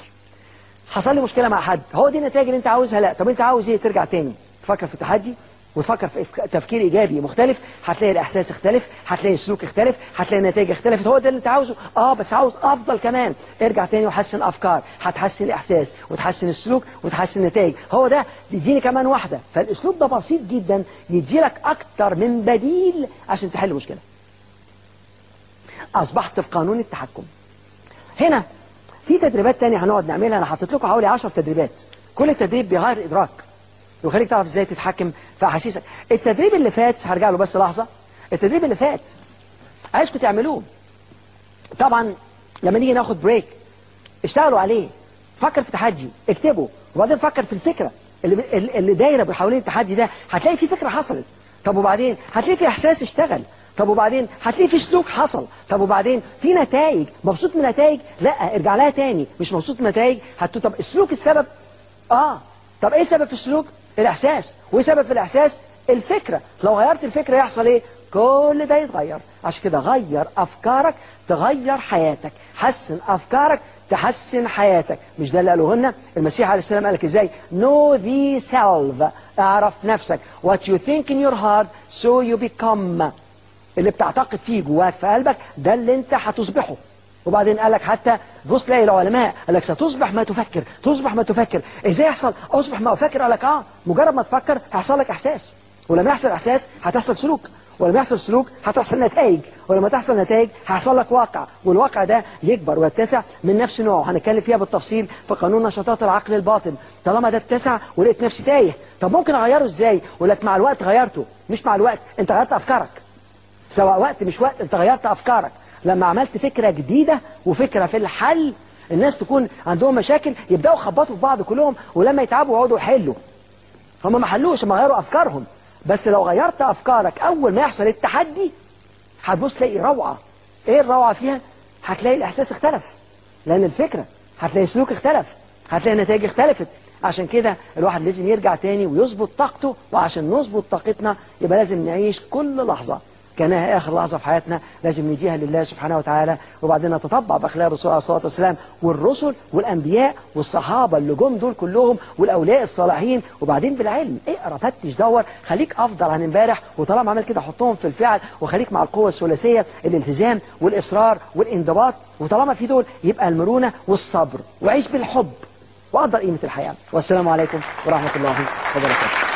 حصل لي مشكله مع حد هو دي النتائج اللي انت عاوزها لا طب انت عاوز ايه ترجع تاني تفكر في التحدي وتفكر في إفك- تفكير ايجابي مختلف هتلاقي الاحساس اختلف هتلاقي السلوك اختلف هتلاقي النتائج اختلفت هو ده اللي انت عاوزه اه بس عاوز افضل كمان ارجع تاني وحسن افكار هتحسن الاحساس وتحسن السلوك وتحسن النتائج هو ده يديني كمان واحده فالاسلوب ده بسيط جدا يديلك اكتر من بديل عشان تحل مشكله اصبحت في قانون التحكم هنا في تدريبات تانية هنقعد نعملها انا حاطط لكم حوالي 10 تدريبات كل تدريب بيغير ادراك ويخليك تعرف ازاي تتحكم في احاسيسك التدريب اللي فات هرجع له بس لحظه التدريب اللي فات عايزكم تعملوه طبعا لما نيجي ناخد بريك اشتغلوا عليه فكر في تحدي اكتبه وبعدين فكر في الفكره اللي اللي دايره حوالين التحدي ده هتلاقي في فكره حصلت طب وبعدين هتلاقي في احساس اشتغل طب وبعدين هتلاقي في سلوك حصل طب وبعدين في نتائج مبسوط من نتائج لا ارجع لها تاني مش مبسوط من نتائج هتقول طب السلوك السبب اه طب ايه سبب في السلوك الاحساس وايه سبب في الاحساس الفكره لو غيرت الفكره يحصل ايه كل ده يتغير عشان كده غير افكارك تغير حياتك حسن افكارك تحسن حياتك مش ده اللي قاله لنا المسيح عليه السلام قال لك ازاي know thyself اعرف نفسك what you think in your heart so you become اللي بتعتقد فيه جواك في قلبك ده اللي انت هتصبحه وبعدين قال لك حتى بص تلاقي العلماء قال لك ستصبح ما تفكر تصبح ما تفكر ازاي يحصل اصبح ما افكر قال لك اه مجرد ما تفكر هيحصل لك احساس ولما يحصل احساس هتحصل سلوك ولما يحصل سلوك هتحصل نتائج ولما تحصل نتائج هيحصل لك واقع والواقع ده يكبر ويتسع من نفس نوعه هنتكلم فيها بالتفصيل في قانون نشاطات العقل الباطن طالما ده اتسع ولقيت نفسي تايه طب ممكن اغيره ازاي ولك مع الوقت غيرته مش مع الوقت انت غيرت افكارك سواء وقت مش وقت انت غيرت افكارك لما عملت فكرة جديدة وفكرة في الحل الناس تكون عندهم مشاكل يبدأوا يخبطوا في بعض كلهم ولما يتعبوا يقعدوا يحلوا هم ما حلوش هم غيروا افكارهم بس لو غيرت افكارك اول ما يحصل التحدي هتبص تلاقي روعة ايه الروعة فيها هتلاقي الاحساس اختلف لان الفكرة هتلاقي السلوك اختلف هتلاقي النتائج اختلفت عشان كده الواحد لازم يرجع تاني ويظبط طاقته وعشان نظبط طاقتنا يبقى لازم نعيش كل لحظة كانها آخر لحظة في حياتنا لازم نديها لله سبحانه وتعالى وبعدين نتطبع بأخلاق الرسول عليه الصلاة والسلام والرسل والأنبياء والصحابة اللي جم دول كلهم والأولياء الصالحين وبعدين بالعلم اقرا فتش دور خليك أفضل عن امبارح وطالما عمل كده حطهم في الفعل وخليك مع القوة الثلاثية الالتزام والإصرار والانضباط وطالما في دول يبقى المرونة والصبر وعيش بالحب وقدر قيمة الحياة والسلام عليكم ورحمة الله وبركاته